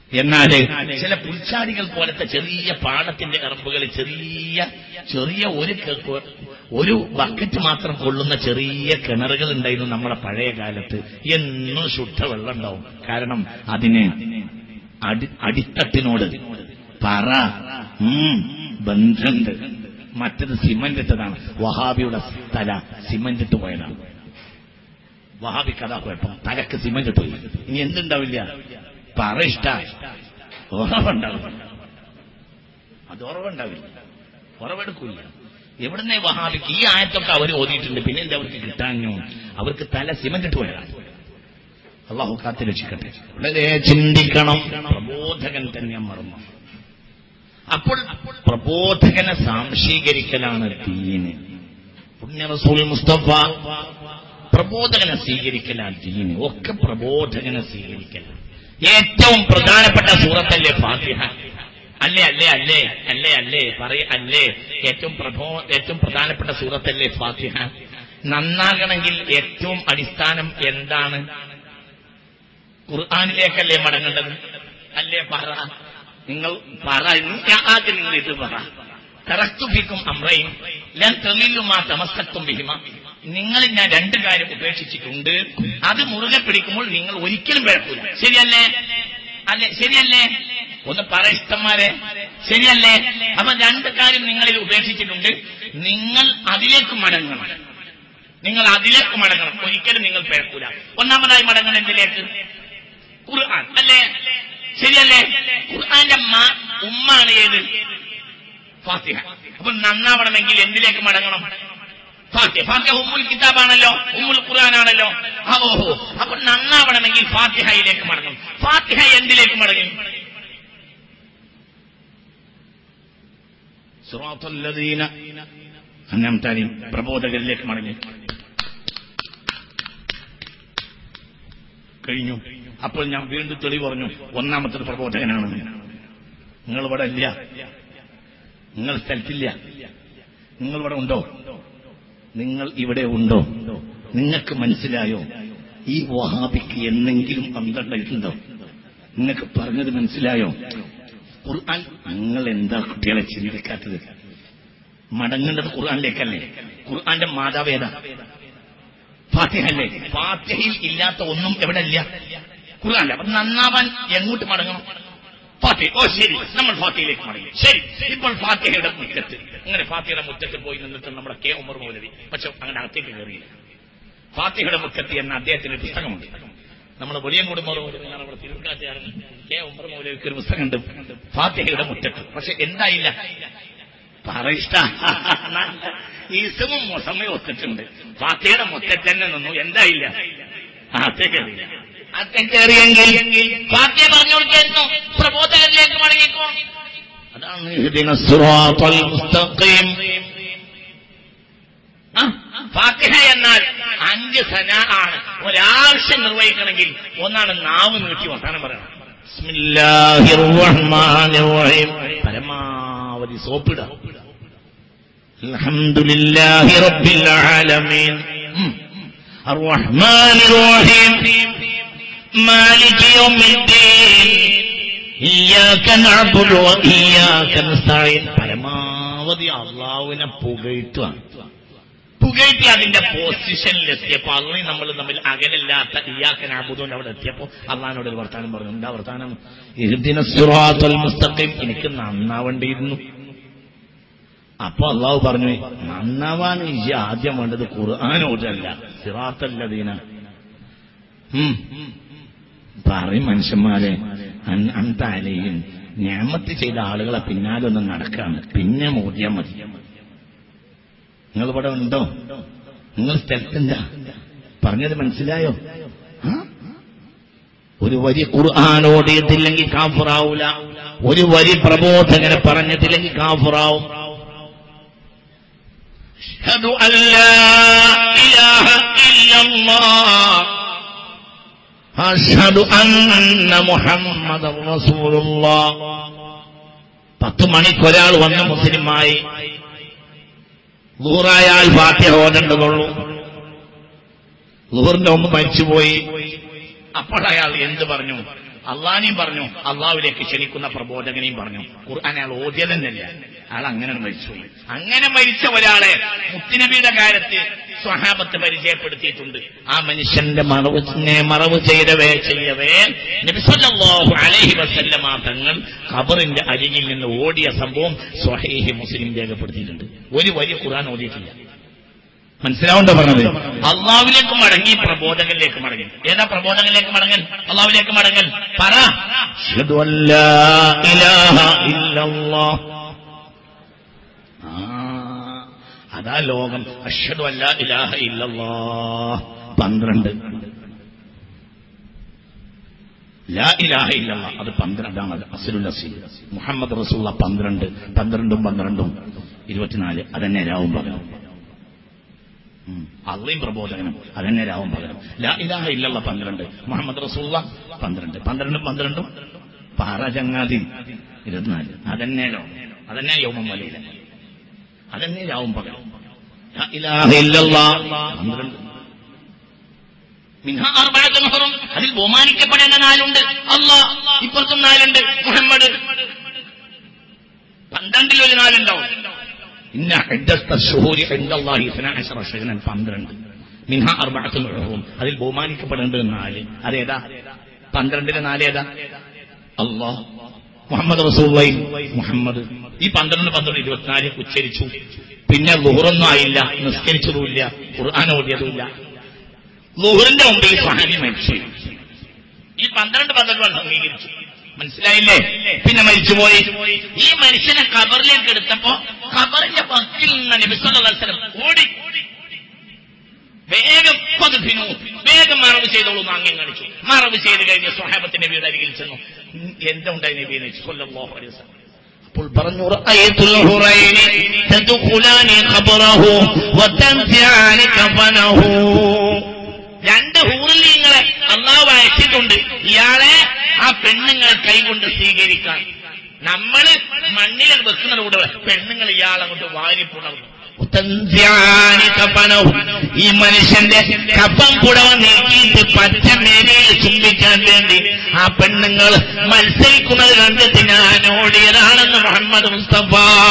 എന്നാല് ചില പുൽച്ചാടികൾ പോലത്തെ ചെറിയ പാടത്തിന്റെ എറമ്പുകൾ ചെറിയ ചെറിയ ഒരു ക- ഒരു ബക്കറ്റ് മാത്രം കൊള്ളുന്ന ചെറിയ കിണറുകൾ ഉണ്ടായിരുന്നു നമ്മുടെ പഴയ കാലത്ത് എന്നും ശുദ്ധവെള്ളം ഉണ്ടാവും കാരണം അതിന് അടി അടിത്തട്ടിനോട് പറ ഉം, ബന്ധമുണ്ട് മറ്റത് സിമന്റ് ഇട്ടതാണ് വഹാബിയുടെ തല സിമന്റ് ഇട്ട് പോയതാണ് വഹാബി കഥ കുഴപ്പം തലക്ക് സിമന്റ് ഇട്ട് പോയി ഇനി എന്തുണ്ടാവില്ല പറ ഇഷ്ട ഉറവുണ്ടാവില്ല അത് ഉറവുണ്ടാവില്ല ഉറവെടുക്കില്ല എവിടുന്നേ വഹാബിക്ക് ഈ ആയത്തൊക്കെ അവർ ഓതിയിട്ടുണ്ട് പിന്നെ എന്താ അവർക്ക് കിട്ടാഞ്ഞു അവർക്ക് തല സിമന്റ് ഇട്ട് പോയതാണ് അള്ളാഹു കാത്തു രക്ഷിക്കട്ടെ വളരെ ചിന്തിക്കണം പ്രബോധകൻ തന്നെ മർമ്മം അപ്പോൾ പ്രബോധകനെ സാംശീകരിക്കലാണ് ദീന് പുണ്യ റസൂൽ മുസ്തഫ പ്രബോധകനെ സ്വീകരിക്കലാണ് ദീന് ഒക്കെ പ്രബോധകനെ സ്വീകരിക്കലാണ് ഏറ്റവും പ്രധാനപ്പെട്ട സൂറത്തല്ലേ ഫാത്തിഹ അല്ലേ അല്ലേ അല്ലേ അല്ലേ അല്ലേ പറയ അല്ലേ ഏറ്റവും പ്രഭോ ഏറ്റവും പ്രധാനപ്പെട്ട സൂറത്തല്ലേ ഫാത്തിഹ നന്നാകണമെങ്കിൽ ഏറ്റവും അടിസ്ഥാനം എന്താണ് ഖുർആാനിലേക്കല്ലേ മടങ്ങേണ്ടത് അല്ലേ പറ നിങ്ങൾ പറ ആദ്യം നിങ്ങൾ ഇത് പറ തറക്തുഫിക്കും അമ്രയും ഞാൻ തെളിലുമാ തമസ്സത്തും ബിഹിമ നിങ്ങളിൽ ഞാൻ രണ്ട് കാര്യം ഉപേക്ഷിച്ചിട്ടുണ്ട് അത് മുറുകെ പിടിക്കുമ്പോൾ നിങ്ങൾ ഒരിക്കലും പിഴക്കൂല ശരിയല്ലേ അല്ലെ ശരിയല്ലേ ഒന്ന് പറ ഇഷ്ടന്മാരെ ശരിയല്ലേ അപ്പൊ രണ്ട് കാര്യം നിങ്ങളിൽ ഉപേക്ഷിച്ചിട്ടുണ്ട് നിങ്ങൾ അതിലേക്ക് മടങ്ങണം നിങ്ങൾ അതിലേക്ക് മടങ്ങണം ഒരിക്കലും നിങ്ങൾ പിഴക്കൂല ഒന്നാമതായി മടങ്ങണം എന്തിലേക്ക് ഖുർആൻ അല്ലേ ശരിയല്ലേ ഖുർആന്റെ മാ- ഉമ്മാണ് ഏത് ഫാത്തിഹ അപ്പൊ നന്നാവണമെങ്കിൽ എന്തിലേക്ക് മടങ്ങണം ഫാത്തിഹ ഫാത്തിഹ ഉമ്മുൽ കിതാബാണല്ലോ ഉമ്മുൽ ഖുർആനാണല്ലോ ആ, ഓഹോ അപ്പൊ നന്നാവണമെങ്കിൽ ഫാത്തിഹയിലേക്ക് മടങ്ങും ഫാത്തിഹ എന്തിലേക്ക് മടങ്ങും സുറാത്തുല്ലദീന അന്നാമത്തെ ആദ്യം പ്രബോധകരിലേക്ക് മടങ്ങി കഴിഞ്ഞു അപ്പോൾ ഞാൻ വീണ്ടും തെളിവ് പറഞ്ഞു ഒന്നാമത്തത് പ്രബോധകനാണ് നിങ്ങൾ ഇവിടെ ഇല്ല നിങ്ങൾ സ്ഥലത്തില്ല നിങ്ങൾ ഇവിടെ ഉണ്ടോ നിങ്ങൾ ഇവിടെ ഉണ്ടോ നിങ്ങൾക്ക് മനസ്സിലായോ ഈ വഹാബിക്ക് എന്നെങ്കിലും പന്ത്രണ്ടായിട്ടുണ്ടോ നിങ്ങൾക്ക് പറഞ്ഞത് മനസ്സിലായോ ഖുർആൻ നിങ്ങൾ എന്താ കുട്ടികളെ ചിന്തിക്കാത്തത് മടങ്ങേണ്ടത് ഖുർആനിലേക്കല്ലേ ഖുർആന്റെ മാതാവ് ഏതാ ഫാത്തിഹ അല്ലേ ഫാത്തിഹയിൽ ഇല്ലാത്ത ഒന്നും എവിടെ ഇല്ല ഖുർആൻ അപ്പൊ നന്നാവാൻ എങ്ങോട്ട് മടങ്ങണം ഫാത്തിഹ ഓ ശരി നമ്മൾ ഫാത്തിഹയിലേക്ക് മടങ്ങി ശരി ഇപ്പോൾ ഫാത്തിഹയുടെ മുറ്റത്ത് അങ്ങനെ ഫാത്തിഹയുടെ മുറ്റത്ത് പോയി നിന്നിട്ട് നമ്മുടെ കെ ഉമർ മൗലവി പക്ഷെ അങ്ങനെ അകത്തേക്ക് കയറിയില്ല ഫാത്തിഹയുടെ മുറ്റത്ത് എന്ന അദ്ദേഹത്തിന് പുസ്തകമുണ്ട് നമ്മുടെ വലിയങ്കോട് മൗലവി ഞാൻ അവിടെ തിരുവക്കാറ്റുകാരൻ കെ ഉമർ മൗലവിക്ക് ഒരു പുസ്തകമുണ്ട് ഫാത്തിഹയുടെ മുറ്റത്ത് പക്ഷെ എന്തായില്ല പറ ഇഷ്ട ഈസമും മൊസമയും ഒത്തിട്ടുണ്ട് ഫാത്തിഹയുടെ മുറ്റത്ത് തന്നെ നിന്നു എന്തായില്ല അകത്തേക്ക് കയറിയില്ല അകത്തേക്ക് കയറിയെങ്കിൽ ഫാത്തിഹ പറഞ്ഞു കൊടുക്കായിരുന്നു പ്രബോധകരിലേക്ക് മടങ്ങിക്കോ അതാണ് ഇഹ്ദിന സിറാത്തൽ മുസ്തഖീം ആ, ഫാത്തിഹ എന്നാൽ അഞ്ച് സന ആണ് ഒരാവശ്യം നിർവഹിക്കണമെങ്കിൽ ഒന്നാണ് നാവ് നീട്ടി വർത്താനം പറയണം ബിസ്മില്ലാഹിർ റഹ്മാനിർ റഹീം പരമാവധി സോപ്പിട അൽഹംദുലില്ലാഹി റബ്ബിൽ ആലമീൻ ഉം. الرحمن الرحيم مالك يوم الدين إياك نعبد وإياك نستعين പരമാവധി അള്ളാഹുവിനെ പുകഴ്ത്തുകയാണ് പുകഴ്ത്തി അതിന്റെ പൊസിഷനിൽ എത്തിയപ്പോ അള്ളി നമ്മൾ തമ്മിൽ അകലില്ലാത്ത ഇയാക്കൻ അബുദൂൻ അവിടെ എത്തിയപ്പോ അള്ളഹാനോട് ഒരു വർത്താനം പറഞ്ഞു എന്താ വർത്താനം ഇഹ്ദിന സിറാത്തുൽ മുസ്തഖീം എനിക്ക് നന്നാവേണ്ടിയിരുന്നു അപ്പൊ അള്ളാഹു പറഞ്ഞു നന്നാവാൻ ഈ ആദ്യം വേണ്ടത് ഖുർആാനോടല്ല സിറാത്തല്ലദീന ഉം. പറയും മനുഷ്യന്മാരെ അൻ- അന്താലയും ഞാമത്ത് ചെയ്ത ആളുകളെ പിന്നാലെ ഒന്ന് നടക്കാണ് പിന്നെ മോദിയാ മതി നിങ്ങൾ ഇവിടെ ഉണ്ടോ നിങ്ങൾ സ്ഥലത്തുണ്ടാ പറഞ്ഞത് മനസ്സിലായോ ആ? ഒരു വരി ഖുർആൻ ഓടിയതില്ലെങ്കിൽ കാഫറാവൂല ഒരു വരി പ്രബോധകനെ പറഞ്ഞതില്ലെങ്കിൽ കാഫറാവും أشهد أن لا إله إلا الله أشهد أن محمد رسول الله പത്ത് മണിക്കൊരാൾ വന്ന് മുസ്ലിമായി ലൂറായാൽ ഫാത്തിഹ ഓതേണ്ടതുള്ളൂ ലൂറിന്റെ മുമ്പ് മരിച്ചുപോയി അപ്പോൾ അയാൾ എന്ത് പറഞ്ഞു അള്ളാനെയും പറഞ്ഞു അള്ളാഹുവിലേക്ക് ക്ഷണിക്കുന്ന പ്രബോധകനെയും പറഞ്ഞു ഖുർആൻ അയാൾ ഓദ്യ തന്നെയല്ല അയാൾ അങ്ങനെ മരിച്ചുപോയി അങ്ങനെ മരിച്ച ഒരാളെ മുത്തുനബിയുടെ കാലത്ത് സ്വഹാബത്ത് പരിചയപ്പെടുത്തിയിട്ടുണ്ട് ആ മനുഷ്യന്റെ മറവ് മറവ് ചെയ്തവേ ചെയ്യവേ നബിസല്ലാഹു അലൈഹി വസല്ലമ തങ്ങൾ ഖബറിന്റെ അരികിൽ നിന്ന് ഓടിയ സംഭവം സ്വഹീഹി മുസ്ലിം രേഖപ്പെടുത്തിയിട്ടുണ്ട് ഒരു വലിയ ഖുർആൻ ഓടിയിട്ടില്ല മനസ്സിലാവുണ്ടോ പറഞ്ഞത് അള്ളാവിലേക്ക് മടങ്ങി പ്രബോധകനിലേക്ക് മടങ്ങി ഏതാ പ്രബോധകനിലേക്ക് മടങ്ങൽ അള്ളാവിലേക്ക് മടങ്ങൽ പറ അഷ്ഹദു അല്ലാ ഇലാഹ ഇല്ലല്ലാഹ്. ആ, അതാ ലോകം അഷ്ഹദു അല്ലാ ഇലാഹ ഇല്ലല്ലാഹ് പന്ത്രണ്ട് ലാ ഇലാഹ ഇല്ലല്ലാഹ് അത് പന്ത്രണ്ടാണ് അത് അസുലുൽ അസീൽ മുഹമ്മദ് റസൂള്ള പന്ത്രണ്ട് പന്ത്രണ്ടും പന്ത്രണ്ടും ഇരുപത്തിനാല് അതന്നെ രാവും പകരം ഉം. അള്ളയും പ്രബോധകനും അതന്നെ രാവും പകരം ലാ ഇലാഹ ഇല്ലല്ല പന്ത്രണ്ട് മുഹമ്മദ് റസൂള്ള പന്ത്രണ്ട് പന്ത്രണ്ടും പന്ത്രണ്ടും പാറ ചങ്ങാതി ഇരുപത്തിനാല് അതന്നെ ലോകം അതന്നെ യൗമം വലിയില്ല അതന്നെ രാവും പകരം ലാ ഇലാഹ ഇല്ലല്ലാ പന്ത്രണ്ട് മിൻഹ അർബഅത്തുൻ ഹുറും. അതിൽ ബഹുമാനിക്കപ്പെടേണ്ട നാലുണ്ട് അള്ളാ ഇപ്പുറത്തും നാലുണ്ട് മുഹമ്മദ് പന്ത്രണ്ടിൽ ഒരു നാലുണ്ടാവും ഇന്ന ഇദ്ദത്ത ശുഹൂരി ഇൻദല്ലാഹി ഇസ്നാ അശറ ശഹ്റൻ പന്ത്രണ്ട് മിൻഹ അർബഅത്തുൻ ഹുറും. അതിൽ ബഹുമാനിക്കപ്പെടേണ്ടത് നാല് അതേതാ പന്ത്രണ്ടിലെ നാല് ഏതാ അള്ളാഹ് മുഹമ്മദ് റസൂള്ളി മുഹമ്മദ് ഈ പന്ത്രണ്ട് പന്ത്രണ്ട് ഇരുപത്തിനാല് ഉച്ചരിച്ചു പിന്നെ ലുഹറൊന്നും ആയില്ല നിസ്കരിച്ചതുമില്ല ഖുർആൻ ഓടിയതുമില്ല ലുഹറിന്റെ മുമ്പിൽ സ്വഹാബി മരിച്ചു ഈ പന്ത്രണ്ട് പന്ത്രണ്ട് അംഗീകരിച്ചു മനസ്സിലായില്ലേ പിന്നെ മരിച്ചുപോയി ഈ മനുഷ്യനെ ഖബറിലേക്ക് എടുത്തപ്പോ ഖബറിന്റെ പക്കിൽ നിന്ന് നബിസ്വലം ഓടി വേഗം പതുഭിനു വേഗം മറവ് ചെയ്തോളൂ എന്ന് ആംഗ്യം കാണിച്ചു മറവ് ചെയ്ത് കഴിഞ്ഞ് സ്വഹാബത്തിന്റെ നബിയുടെ അരികിൽ ചെന്നു ഉം, എന്തുണ്ടായി നബി എന്ന് ചോദിച്ചു സല്ലല്ലാഹു അലൈഹി വസല്ലം. അപ്പോൾ പറഞ്ഞു റഅയ്തുൽ ഹുറൈനി തദ്ഖുലാനി ഖബറഹു വതൻസിയാനി കഫനഹു രണ്ട് ഹൂറിലീങ്ങളെ അള്ളാഹു അയച്ചിട്ടുണ്ട് ഇയാളെ ആ പെണ്ണുങ്ങൾ കൈകൊണ്ട് സ്വീകരിക്കാൻ നമ്മള് മണ്ണിൽ വെക്കുന്നത് കൂടെ പെണ്ണുങ്ങൾ ഇയാളങ്ങോട്ട് വാരിപ്പുണർന്നു ഉത്തൻസിയാനി കഫനഹു. ഈ മനുഷ്യന്റെ കപ്പം പുടവ നീക്കിയിട്ട് പച്ച മേനയിൽ ചുംബിക്കാൻ വേണ്ടി ആ പെണ്ണുങ്ങൾ മത്സരിക്കുന്നത് കണ്ടിട്ട് ഞാൻ ഓടിയതാണെന്ന് മുഹമ്മദ് മുസ്തഫ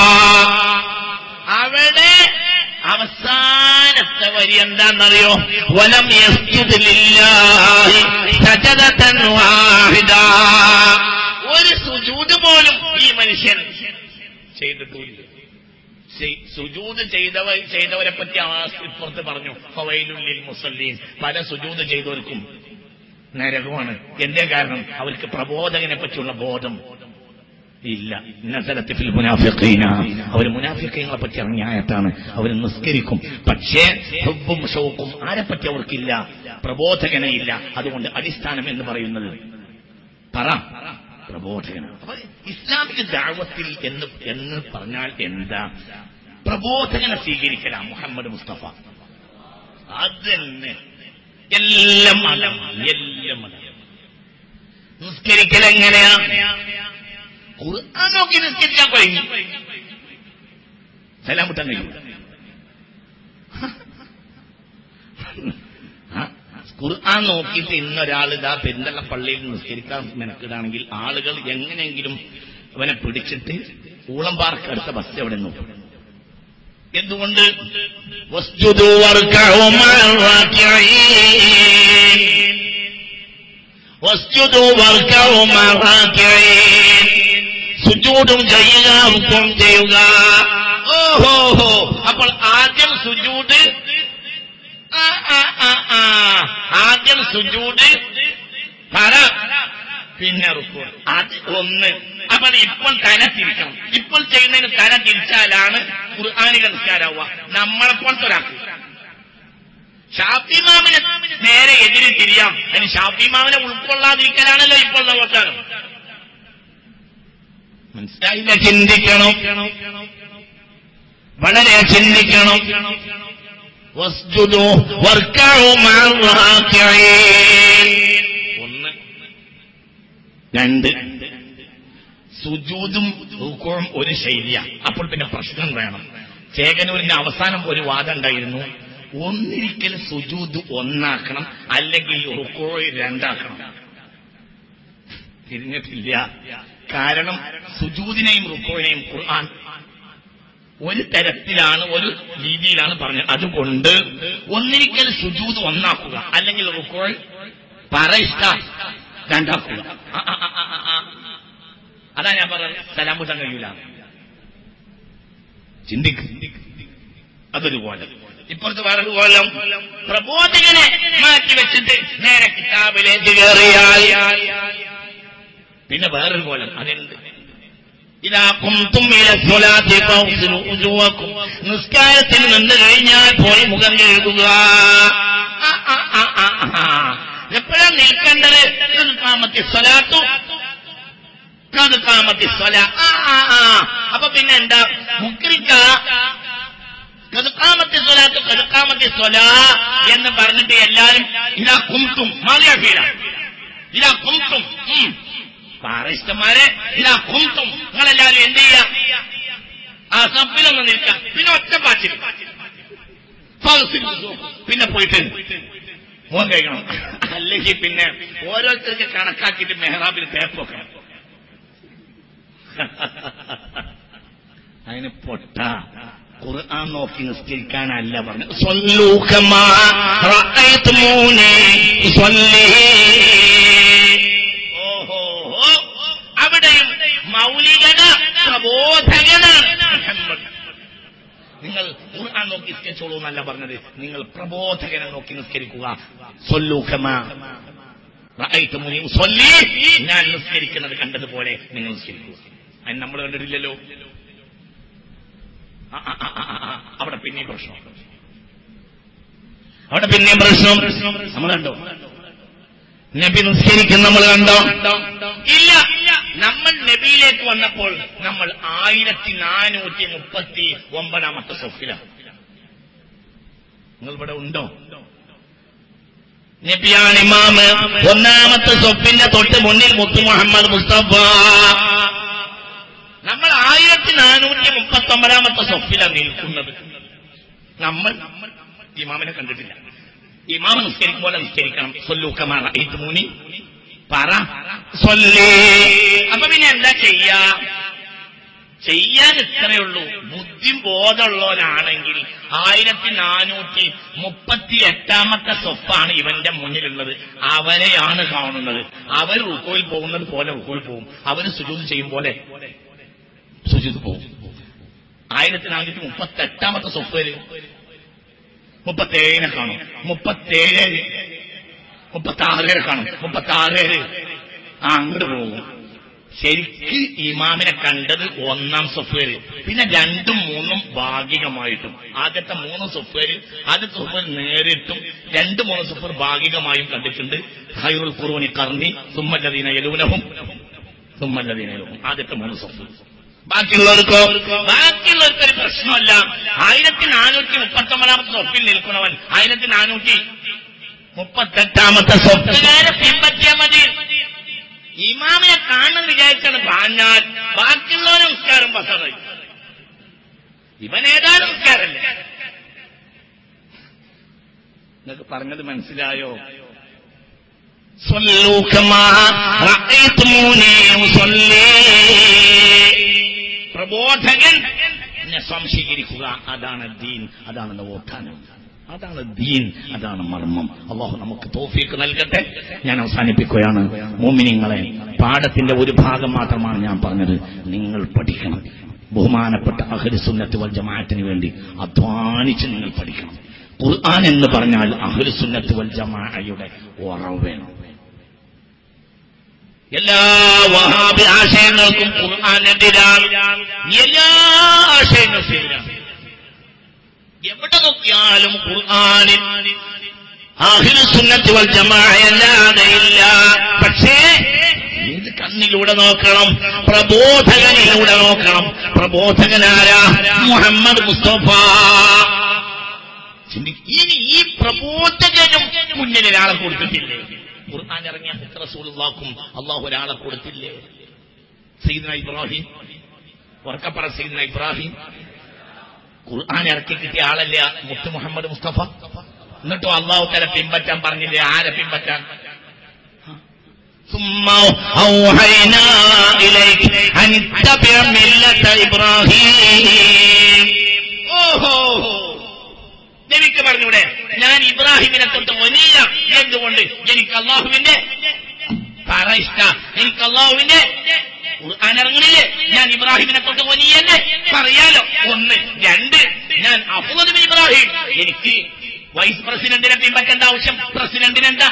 അവിടെ അവസാനത്തെ വരി എന്താണെന്നറിയോ വലം യസ്ജുദ് ലില്ലാഹി സജദതൻ വാഹിദ ഒരു സുജൂദ് പോലും ഈ മനുഷ്യൻ ചെയ്തിട്ടില്ല ചെയ്- സുജൂദ് ചെയ്തവ ചെയ്തവരെ പറ്റി ആ ഇപ്പുറത്ത് പറഞ്ഞു ഫവൈലുള്ളിൽ മുസല്ലീൻ പല സുജൂദ് ചെയ്തവർക്കും നരകമാണ് എന്തേ കാരണം അവർക്ക് പ്രബോധകനെ പറ്റിയുള്ള ബോധം ഇല്ല നസലത്തിൽ മുനാഫിഖീന അവർ മുനാഫിഖീങ്ങളെ പറ്റി ഇറങ്ങിയ ആയത്താണ് അവർ നിസ്കരിക്കും പക്ഷേ ഹുബ്ബും ഷൗക്കും ആരെപ്പറ്റി അവർക്കില്ല പ്രബോധകനെ ഇല്ല അതുകൊണ്ട് അടിസ്ഥാനം എന്ന് പറയുന്നത് പറ പ്രബോധകൻ അപ്പൊ ഇസ്ലാമിക ദാവത്തിൽ എന്ന് എന്ന് പറഞ്ഞാൽ എന്താ പ്രബോധകനെ സ്വീകരിക്കലാ മുഹമ്മദ് മുസ്തഫ അതന്നെ എല്ലാം മതം എല്ലാം മതം നിസ്കരിക്കൽ എങ്ങനെയാ ഖുർആൻ നോക്കി നിസ്കരിക്കാൻ കഴിഞ്ഞു സലാം വിട്ടാൻ കഴിയും ഖുർആൻ നോക്കിയിട്ട് ഇന്നൊരാൾ ഇതാ പെരുന്തള്ള പള്ളിയിൽ നിസ്കരിക്കാൻ മെനക്കിടാണെങ്കിൽ ആളുകൾ എങ്ങനെയെങ്കിലും അവനെ പിടിച്ചിട്ട് ഊളംപാർക്ക് അടുത്ത ബസ് എവിടെ നോക്കും എന്തുകൊണ്ട് വസ്ജുദു വർക്കഉ മഅൽ റാക്കിഈൻ. വസ്ജുദു വർക്കഉ മഅൽ റാക്കിഈൻ. സുജൂദും ചെയ്യുക റുക്കും ചെയ്യുക ഓഹോ ഹോ അപ്പോൾ ആദ്യം സുജൂദ് ആ, ആ, ആ, ആ. ആദ്യം സുജൂദ് പറ പിന്നെ റുക്കു അത് ഒന്ന് അപ്പോൾ ഇപ്പോൾ തല തിരിക്കണം ഇപ്പോൾ ചെയ്യുന്നതിന് തല തിരിച്ചാലാണ് ഖുർആാനിക നിസ്കാരാവുക നമ്മളെപ്പോലത്തെ ഒരാൾക്ക് ഷാഫിമാമിന് നേരെ എതിര് തിരിയാം അതിന് ഷാഫിമാമിനെ ഉൾക്കൊള്ളാതിരിക്കലാണല്ലോ ഇപ്പോൾ നവസ്ഥാനം മനസ്സിലായില്ല ചിന്തിക്കണം വളരെ ചിന്തിക്കണം വസ്ജുദു വർക്കഉ മഅൽ റാക്കിഈൻ. ഒന്ന് രണ്ട് സുജൂതും റുക്കുവും ഒരു ശൈലിയ അപ്പോൾ പിന്നെ പ്രശ്നം വേണം ചേകനൂരിന്റെ അവസാനം ഒരു വാദം ഉണ്ടായിരുന്നു ഒന്നിരിക്കൽ സുജൂത് ഒന്നാക്കണം അല്ലെങ്കിൽ റുക്കോ രണ്ടാക്കണം തിരിഞ്ഞിട്ടില്ല കാരണം സുജൂദിനെയും റുക്കോവിനെയും ഖുർആൻ ഒരു തരത്തിലാണ് ഒരു രീതിയിലാണ് പറഞ്ഞത് അതുകൊണ്ട് ഒന്നിരിക്കൽ സുജൂദ് ഒന്നാക്കുക അല്ലെങ്കിൽ റുക്കോൾ പറയിഷ്ട രണ്ടാക്കുക ആ, ആ, ആ, ആ, ആ. അതാ ഞാൻ പറഞ്ഞത് സലാം കൂട്ടാൻ കഴിയൂല ചിന്തിക്ക് അതൊരുപോലെ ഇപ്പുറത്ത് വേറൊരു കോലം പ്രബോധകനെ മാറ്റി വെച്ചിട്ട് നേരെ കിതാബിലേക്ക് കയറിയാൽ പിന്നെ വേറൊരു കോലം അതെന്ത് ഇതാ കുന്തും നിസ്കാരത്തിന് നിന്ന് കഴിഞ്ഞാൽ പോയി മുഖം കഴുകുക ആ, ആ, ആ, ആ, ആ. എപ്പോഴാ നിൽക്കേണ്ടത് കാമത്തി സ്വലാത്തു അത് കാമത്തി സ്വല ആ, ആ, ആ. അപ്പൊ പിന്നെ എന്താ മുക്രിക്ക കതുക്കാമത്തെ സ്വലാത്ത് കതുക്കാമത്തെ സ്വല എന്ന് പറഞ്ഞിട്ട് എല്ലാരും ഇതാ കുംത്തും മാറിയാക്കിയില്ല ഇതാ കുംത്തും ഉം. പാറിഷ്ടന്മാരെ ഇതാ കുംത്തും നിങ്ങളെല്ലാരും എന്ത് ചെയ്യാ ആ സപ്പിലൊന്ന് നിൽക്കാം പിന്നെ ഒറ്റ പാച്ചിൽ ഫൗസിൽ പിന്നെ പോയിട്ട് മോൻ കഴിക്കണം അല്ലെങ്കിൽ പിന്നെ ഓരോരുത്തർക്ക് കണക്കാക്കിയിട്ട് മെഹ്റാബിൽ തേപ്പ് വെക്കണം അതിന് പൊട്ട ഖുർആൻ നോക്കി നിസ്കരിക്കാനല്ല പറഞ്ഞു സ്വല്ലൂ കമാ റഅയ്തുമൂനി സ്വല്ലി ഓഹോ അവിടെയും മൗലികത പ്രബോധകനാണ് മുഹമ്മദ് നിങ്ങൾ ഖുർആൻ നോക്കി നിസ്കരിച്ചോളൂ എന്നല്ല പറഞ്ഞത് നിങ്ങൾ പ്രബോധകനെ നോക്കി നിസ്കരിക്കുക സ്വല്ലൂ കമാ റഅയ്തുമൂനി സ്വല്ലി ഞാൻ നിസ്കരിക്കുന്നത് കണ്ടതുപോലെ നിങ്ങൾ നിസ്കരിക്കുക അതിന് നമ്മൾ കണ്ടിട്ടില്ലല്ലോ ആ, ആ, ആ, ആ, ആ, അവിടെ പിന്നെയും പ്രശ്നം അവിടെ പിന്നെയും പ്രശ്നം നമ്മൾ കണ്ടോ നബി നിസ്കരിക്കും നമ്മൾ കണ്ടോ ഇല്ല നമ്മൾ നബിയിലേക്ക് വന്നപ്പോൾ നമ്മൾ ആയിരത്തി നാനൂറ്റി മുപ്പത്തി ഒമ്പതാമത്തെ സൊഫിലാണ് നിങ്ങൾ ഇവിടെ ഉണ്ടോ നബിയാണ് ഇമാമ് ഒന്നാമത്തെ സൊഫിന്റെ തൊട്ട് മുന്നിൽ മുത്തു മുഹമ്മദ് മുസ്തഫ നമ്മൾ ആയിരത്തി നാനൂറ്റി മുപ്പത്തി ഒമ്പതാമത്തെ സൊഫിലാണ് നിൽക്കുന്നത് നമ്മൾ ഇമാമിനെ കണ്ടിട്ടില്ല ഇമാമ നിസ്കരിക്കുമ്പോൾ നിസ്കരിക്കണം സൊല്ലൂക്കമാണ് ഇത് മൂനി പറ സൊല്ലേ അപ്പൊ പിന്നെ എന്താ ചെയ്യാ ചെയ്യാൻ ഇത്രയേ ഉള്ളൂ ബുദ്ധിയും ബോധമുള്ളവരാണെങ്കിൽ ആയിരത്തി നാനൂറ്റി മുപ്പത്തി എട്ടാമത്തെ സ്വപ്പാണ് ഇവന്റെ മുന്നിലുള്ളത് അവനെയാണ് കാണുന്നത് അവർ റുക്കോയിൽ പോകുന്നത് പോലെ റുക്കോയിൽ പോകും അവര് സുജൂത് ചെയ്യും പോലെ സുജൂത് പോകും ആയിരത്തി നാനൂറ്റി മുപ്പത്തി എട്ടാമത്തെ സ്വപ്പ് വരും മുപ്പത്തേഴിനെ കാണും മുപ്പത്തേഴ് മുപ്പത്തി ആറേരെ കാണും മുപ്പത്തി ആറേര് ആ അങ്ങോട്ട് പോകും ശരിക്ക് ഇമാമിനെ കണ്ടത് ഒന്നാം സൊഫ്റ്റ്വെയർ പിന്നെ രണ്ടും മൂന്നും ഭാഗികമായിട്ടും ആദ്യത്തെ മൂന്ന് സൊഫ്റ്റ്വെയർ ആദ്യത്തെ സൊഫ്റ്റ്വെയർ നേരിട്ടും രണ്ട് മൂന്ന് സൊഫ്റ്റ്വെയർ ഭാഗികമായും കണ്ടിട്ടുണ്ട് ഹൈറുൽ ഖുറൂനി കർണി സുമ്മല്ലദീന യലൂനഹും സുമ്മല്ലദീന യലൂനഹും ആദ്യത്തെ മൂന്ന് സൊഫ്റ്റ്വെയർ ബാക്കിയുള്ളവർക്കോ ബാക്കിയുള്ളവർക്ക് ഒരു പ്രശ്നമല്ല ആയിരത്തി നാനൂറ്റി മുപ്പത്തി ഒമ്പതാമത്തെ സ്വപ്പിൽ നിൽക്കുന്നവൻ ആയിരത്തി നാനൂറ്റി മുപ്പത്തെട്ടാമത്തെ സ്വപ്നകാരെ പിൻപറ്റിയാൽ മതി ഇമാമിനെ കാണുന്നത് വിചാരിച്ചാണ് പാഞ്ഞാൽ ബാക്കിയുള്ളവരെ നിസ്കാരം പസറായി ഇവൻ ഏതാനും നിസ്കാരല്ലേ നിങ്ങൾക്ക് പറഞ്ഞത് മനസ്സിലായോ صلوا كما رأيتموني أصلي പ്രബോധകൻ എന്നെ സംശീകരിക്കുക അതാണ് ദീൻ അതാണ് നവോത്ഥാനം അതാണ് ദീൻ അതാണ് മർമ്മം അള്ളാഹു നമുക്ക് തോഫീക്ക് നൽകട്ടെ ഞാൻ അവസാനിപ്പിക്കുകയാണ് മോമിനിങ്ങളെ പാഠത്തിന്റെ ഒരു ഭാഗം മാത്രമാണ് ഞാൻ പറഞ്ഞത് നിങ്ങൾ പഠിക്കണം ബഹുമാനപ്പെട്ട അഹരി സുന്നത്ത് വൽ ജമാഅത്തിന് വേണ്ടി അധ്വാനിച്ച് നിങ്ങൾ പഠിക്കണം ഖുർആൻ എന്ന് പറഞ്ഞാൽ അഹ്ലു സുന്നത്ത് വൽ ജമാഅയുടെ ഉറവേണം എല്ലാ വഹാബി ആശയങ്ങൾക്കും ഖുർആാനെതിരാണ് എല്ലാ ആശയങ്ങൾക്കെതിരാണ് എവിടെ നോക്കിയാലും ഖുർആാനിൽ അഹ്ലു സുന്നത്ത് വൽ ജമാഅല്ലാതെ ഇല്ല പക്ഷേ ഏത് കണ്ണിലൂടെ നോക്കണം പ്രബോധകനിലൂടെ നോക്കണം പ്രബോധകനാരാ മുഹമ്മദ് മുസ്തഫ ചിന്തിക്ക്. ഇനി ഈ പ്രബോധകനും മുന്നിൽ ഒരാളെ കൊടുത്തിട്ടില്ലേ ഖുർആൻ ഇറങ്ങിയ റസൂലുള്ളാക്കും അള്ളാഹു ഒരാളെ കൊടുത്തില്ലേ സീദന ഇബ്രാഹിം ഉറക്കപ്പറ സീദന ഇബ്രാഹിം ഖുർആൻ ഇറക്കി കിട്ടിയ ആളല്ലേ ആ മുത്ത് മുഹമ്മദ് മുസ്തഫ എന്നിട്ടും അള്ളാഹു തല പിൻപറ്റാൻ പറഞ്ഞില്ലേ ആരെ പിൻപറ്റാൻ ثم أوحينا إليك أن اتبع ملة إبراهيم ഓഹോ നബിക്ക് പറഞ്ഞൂടെ ഞാൻ ഇബ്രാഹിമിനെ തൊട്ട് വലിയ എന്തുകൊണ്ട് എനിക്ക് അള്ളാഹുവിന്റെ പറ ഇഷ്ട എനിക്ക് അള്ളാഹുവിന്റെ ഖുർആൻ ഇറങ്ങണില്ലേ ഞാൻ ഇബ്രാഹിമിനെ തൊട്ട് വലിയല്ലേ പറയാലോ ഒന്ന് രണ്ട് ഞാൻ അഫുദ് ഇബ്രാഹിം എനിക്ക് വൈസ് പ്രസിഡന്റിനെ പിൻപറ്റേണ്ട ആവശ്യം പ്രസിഡന്റിനെന്താ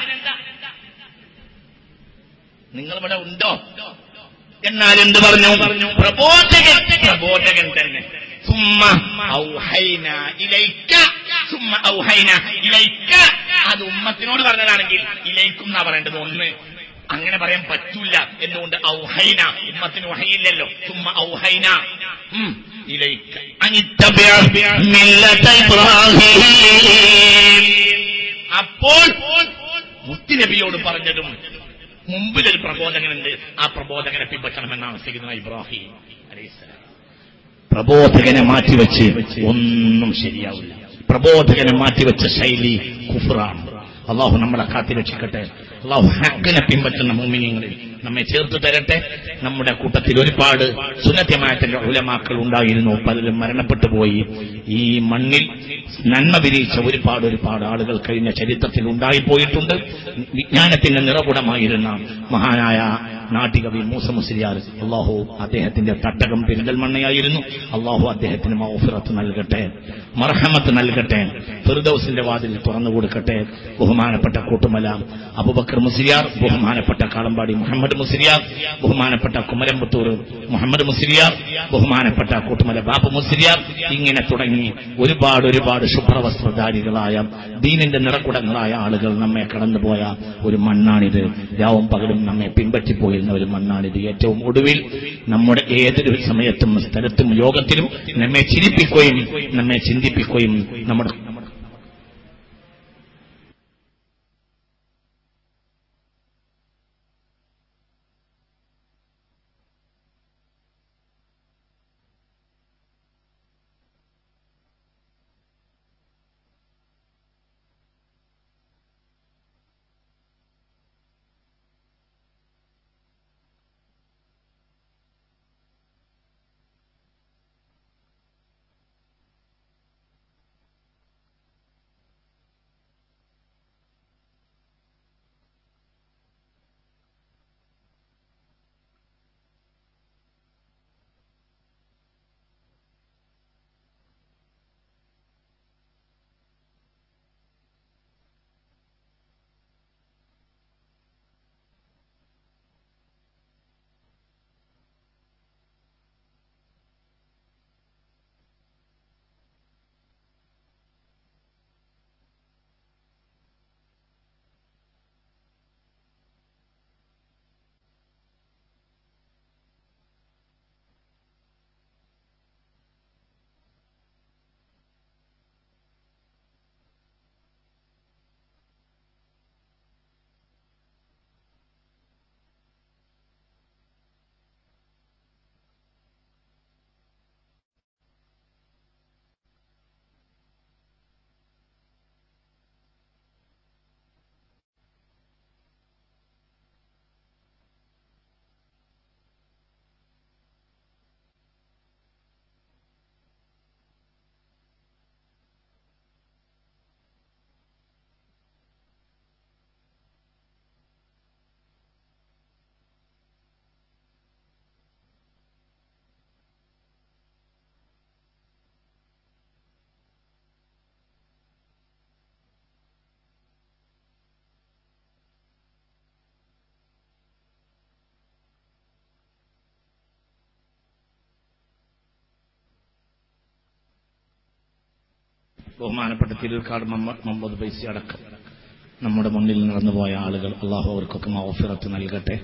നിങ്ങൾ ഇവിടെ ഉണ്ടോ എന്നാൽ എന്ത് പറഞ്ഞു പറഞ്ഞു പ്രബോധകൻ പ്രബോധകൻ തന്നെ സുമ്മ ഔഹൈന ഇലൈക്ക സുമ്മ ഔഹൈന ഇലൈക്ക അത് ഉമ്മത്തിനോട് പറഞ്ഞതാണെങ്കിൽ ഇലൈക്കും എന്നാ പറയേണ്ടത് ഒന്ന് അങ്ങനെ പറയാൻ പറ്റൂല എന്തുകൊണ്ട് ഔഹൈന ഉമ്മത്തിന് വഹയില്ലല്ലോ സുമ്മ ഔഹൈന ഉം, ഇലൈക്ക അനിത്തബിഅ മില്ലത ഇബ്രാഹിം അപ്പോൾ മുത്തുനബിയോട് പറഞ്ഞതും മുമ്പിലൊരു പ്രബോധകനുണ്ട് ആ പ്രബോധകനെ പിൻപറ്റണമെന്നാണ് സയ്യിദ്ന ഇബ്രാഹിം അലൈഹിസ്സലാം പ്രബോധകനെ മാറ്റിവെച്ച് ഒന്നും ശരിയാവില്ല പ്രബോധകനെ മാറ്റിവെച്ച ശൈലി കുഫറാണ് അള്ളാഹു നമ്മളെ കാത്തിരക്ഷിക്കട്ടെ അള്ളാഹു ഹക്കിനെ പിൻപറ്റുന്ന മോമിനിയങ്ങളിൽ നമ്മെ ചേർത്ത് തരട്ടെ നമ്മുടെ കൂട്ടത്തിൽ ഒരുപാട് സുന്നത്യമായത്തിന്റെ ഉലമാക്കൾ ഉണ്ടായിരുന്നു പലരും മരണപ്പെട്ടു പോയി ഈ മണ്ണിൽ നന്മ വിരിയിച്ച ഒരുപാട് ഒരുപാട് ആളുകൾ കഴിഞ്ഞ ചരിത്രത്തിൽ ഉണ്ടായിപ്പോയിട്ടുണ്ട് വിജ്ഞാനത്തിന്റെ നിറകുടമായിരുന്ന മഹാനായ നാട്ടികവി മൂസ മുസ്ലിയാർ അള്ളാഹു അദ്ദേഹത്തിന്റെ തട്ടകം പെരിന്തൽമണ്ണയായിരുന്നു അള്ളാഹു അദ്ദേഹത്തിന് മൗഫിറത്ത് നൽകട്ടെ മർഹമത്ത് നൽകട്ടെ ഫിർദൌസിന്റെ വാതിൽ തുറന്നു കൊടുക്കട്ടെ ബഹുമാനപ്പെട്ട കൂട്ടുമല അബുബക്കർ മുസ്ലിയാർ ബഹുമാനപ്പെട്ട കാളമ്പാടി മുഹമ്മദ് മുസ്ലിയാർ ബഹുമാനപ്പെട്ട കുമരമ്പത്തൂർ മുഹമ്മദ് മുസ്ലിയാർ ബഹുമാനപ്പെട്ട കൂട്ടുമല ബാബു മുസ്ലിയാർ ഇങ്ങനെ തുടങ്ങി ഒരുപാട് ഒരുപാട് ശുഭ്രവസ്ത്രധാരികളായ ദീനിന്റെ നിറക്കുടങ്ങളായ ആളുകൾ നമ്മെ കടന്നുപോയ ഒരു മണ്ണാണിത് രാവും പകലും നമ്മെ പിൻപറ്റിപ്പോയിരുന്ന ഒരു മണ്ണാണിത് ഏറ്റവും ഒടുവിൽ നമ്മുടെ ഏതൊരു സമയത്തും സ്ഥലത്തും യോഗത്തിലും നമ്മെ ചിരിപ്പിക്കുകയും നമ്മെ ചിന്തിപ്പിക്കുകയും നമ്മുടെ ബഹുമാനപ്പെട്ട തിരുക്കാട് മുഹമ്മദ് പൈസ അടക്കം നമ്മുടെ മുന്നിൽ നടന്നുപോയ ആളുകൾ അള്ളാഹു അവർക്കൊക്കെ മൗഫിറത്ത് നൽകട്ടെ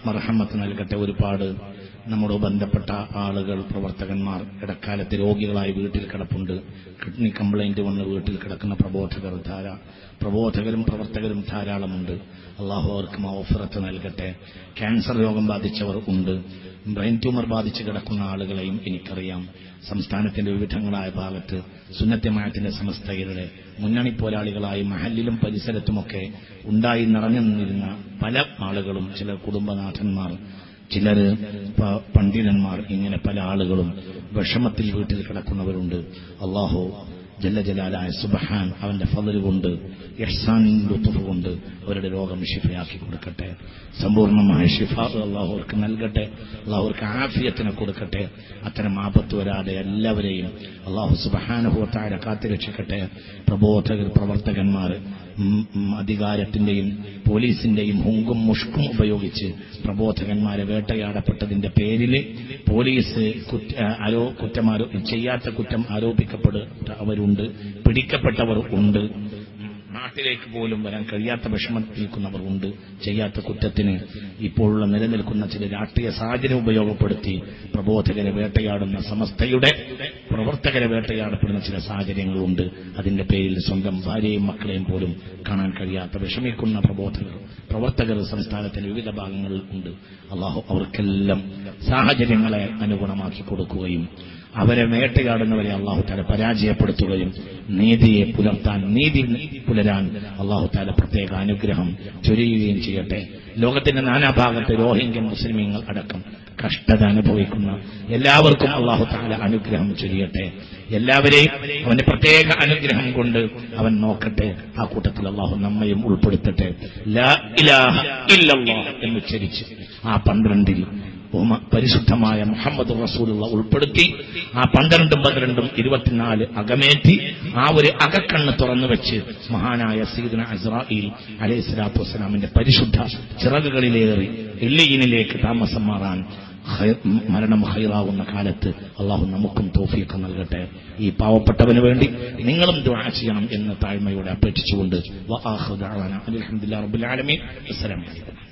മർഹമത്ത് നൽകട്ടെ ഒരുപാട് നമ്മുടെ ബന്ധപ്പെട്ട ആളുകൾ പ്രവർത്തകന്മാർ ഇടക്കാലത്ത് രോഗികളായി വീട്ടിൽ കിടപ്പുണ്ട് കിഡ്നി കംപ്ലൈന്റ് വന്ന് വീട്ടിൽ കിടക്കുന്ന പ്രബോധകർ ധാരാ പ്രബോധകരും പ്രവർത്തകരും ധാരാളമുണ്ട് അള്ളാഹു അവർക്ക് മൗഫറത്ത് നൽകട്ടെ ക്യാൻസർ രോഗം ബാധിച്ചവർ ഉണ്ട് ബ്രെയിൻ ട്യൂമർ ബാധിച്ച് കിടക്കുന്ന ആളുകളെയും എനിക്കറിയാം സംസ്ഥാനത്തിന്റെ വിവിധങ്ങളായ ഭാഗത്ത് സുന്നത്യമായത്തിന്റെ സമസ്തകരുടെ മുന്നണി പോരാളികളായി മഹലിലും പരിസരത്തുമൊക്കെ ഉണ്ടായി നിറഞ്ഞു നിന്നിരുന്ന പല ആളുകളും ചില കുടുംബനാഥന്മാർ ചിലര് പ- പണ്ഡിതന്മാർ ഇങ്ങനെ പല ആളുകളും വിഷമത്തിൽ വീട്ടിൽ കിടക്കുന്നവരുണ്ട് അള്ളാഹു ജല്ല ജലാലായ സുബഹാൻ അവന്റെ ഫതൽ കൊണ്ട് ഇഹ്സാൻ ലുത്തുഫ് കൊണ്ട് അവരുടെ രോഗം ഷിഫയാക്കി കൊടുക്കട്ടെ സമ്പൂർണ്ണമായ ഷിഫ അള്ളാഹു അവർക്ക് നൽകട്ടെ അള്ളാഹു അവർക്ക് ആഫിയത്തിനെ കൊടുക്കട്ടെ അത്തരം ആപത്ത് വരാതെ എല്ലാവരെയും അള്ളാഹു സുബഹാനുഭവത്താര കാത്തുരക്ഷിക്കട്ടെ പ്രബോധകർ പ്രവർത്തകന്മാർ ഉം, ഉം, അധികാരത്തിന്റെയും പോലീസിന്റെയും ഹുങ്കും മുഷ്കും ഉപയോഗിച്ച് പ്രബോധകന്മാരെ വേട്ടയാടപ്പെട്ടതിന്റെ പേരിൽ പോലീസ് കുറ്റ ആരോ കുറ്റമാരോ ചെയ്യാത്ത കുറ്റം ആരോപിക്കപ്പെട്ടവരുണ്ട് പിടിക്കപ്പെട്ടവർ ഉണ്ട് നാട്ടിലേക്ക് പോലും വരാൻ കഴിയാത്ത വിഷമത്തിൽ നിൽക്കുന്നവർ ഉണ്ട് ചെയ്യാത്ത കുറ്റത്തിന് ഇപ്പോഴുള്ള നിലനിൽക്കുന്ന ചില രാഷ്ട്രീയ സാഹചര്യം ഉപയോഗപ്പെടുത്തി പ്രബോധകരെ വേട്ടയാടുന്ന സമസ്തയുടെ പ്രവർത്തകരെ വേട്ടയാടപ്പെടുന്ന ചില സാഹചര്യങ്ങളുണ്ട് അതിന്റെ പേരിൽ സ്വന്തം ഭാര്യയും മക്കളെയും പോലും കാണാൻ കഴിയാത്ത വിഷമിക്കുന്ന പ്രബോധകർ പ്രവർത്തകർ സംസ്ഥാനത്തിന്റെ വിവിധ ഭാഗങ്ങളിൽ ഉണ്ട് അള്ളാഹു അവർക്കെല്ലാം സാഹചര്യങ്ങളെ അനുഗുണമാക്കി കൊടുക്കുകയും അവരെ വേട്ടയാടുന്നവരെ അള്ളാഹു താല പരാജയപ്പെടുത്തുകയും നീതിയെ പുലർത്താൻ നീതി പുലരാൻ അള്ളാഹു താല പ്രത്യേക അനുഗ്രഹം ചൊരിയുകയും ചെയ്യട്ടെ ലോകത്തിന്റെ നാനാഭാഗത്ത് രോഹിംഗ്യൻ മുസ്ലിമീങ്ങൾ അടക്കം കഷ്ടത അനുഭവിക്കുന്ന എല്ലാവർക്കും അള്ളാഹു താല അനുഗ്രഹം ചൊരിയട്ടെ എല്ലാവരെയും അവന്റെ പ്രത്യേക അനുഗ്രഹം കൊണ്ട് അവൻ നോക്കട്ടെ ആ കൂട്ടത്തിൽ അള്ളാഹു നമ്മയും ഉൾപ്പെടുത്തട്ടെ ലാ ഇലാഹ ഇല്ലല്ലാഹ് എന്നുച്ചരിച്ച് ആ പന്ത്രണ്ടിൽ ഉമ- പരിശുദ്ധമായ മുഹമ്മദ് റസൂലുള്ള ഉൾപ്പെടുത്തി ആ പന്ത്രണ്ടും പന്ത്രണ്ടും ഇരുപത്തിനാല് അകമേറ്റി ആ ഒരു അകക്കണ്ണ് തുറന്നു വെച്ച് മഹാനായ സീദന അസ്രായിൽ അലൈഹി സ്വലാത്തു വസ്സലാമിന്റെ പരിശുദ്ധ ചിറകുകളിലേറി എല്ലിയിനിലേക്ക് താമസം മാറാൻ ഹൈ- മരണം ഹൈറാവുന്ന കാലത്ത് അള്ളാഹു നമുക്കും തോഫിയൊക്കെ നൽകട്ടെ ഈ പാവപ്പെട്ടവന് വേണ്ടി നിങ്ങളും ദുആ ചെയ്യണം എന്ന് താഴ്മയോടെ അപേക്ഷിച്ചുകൊണ്ട് വആഖിറു ദഅവാന അൽഹംദുലില്ലാഹി റബ്ബിൽ ആലമീൻ അസ്സലാമു അലൈക്കും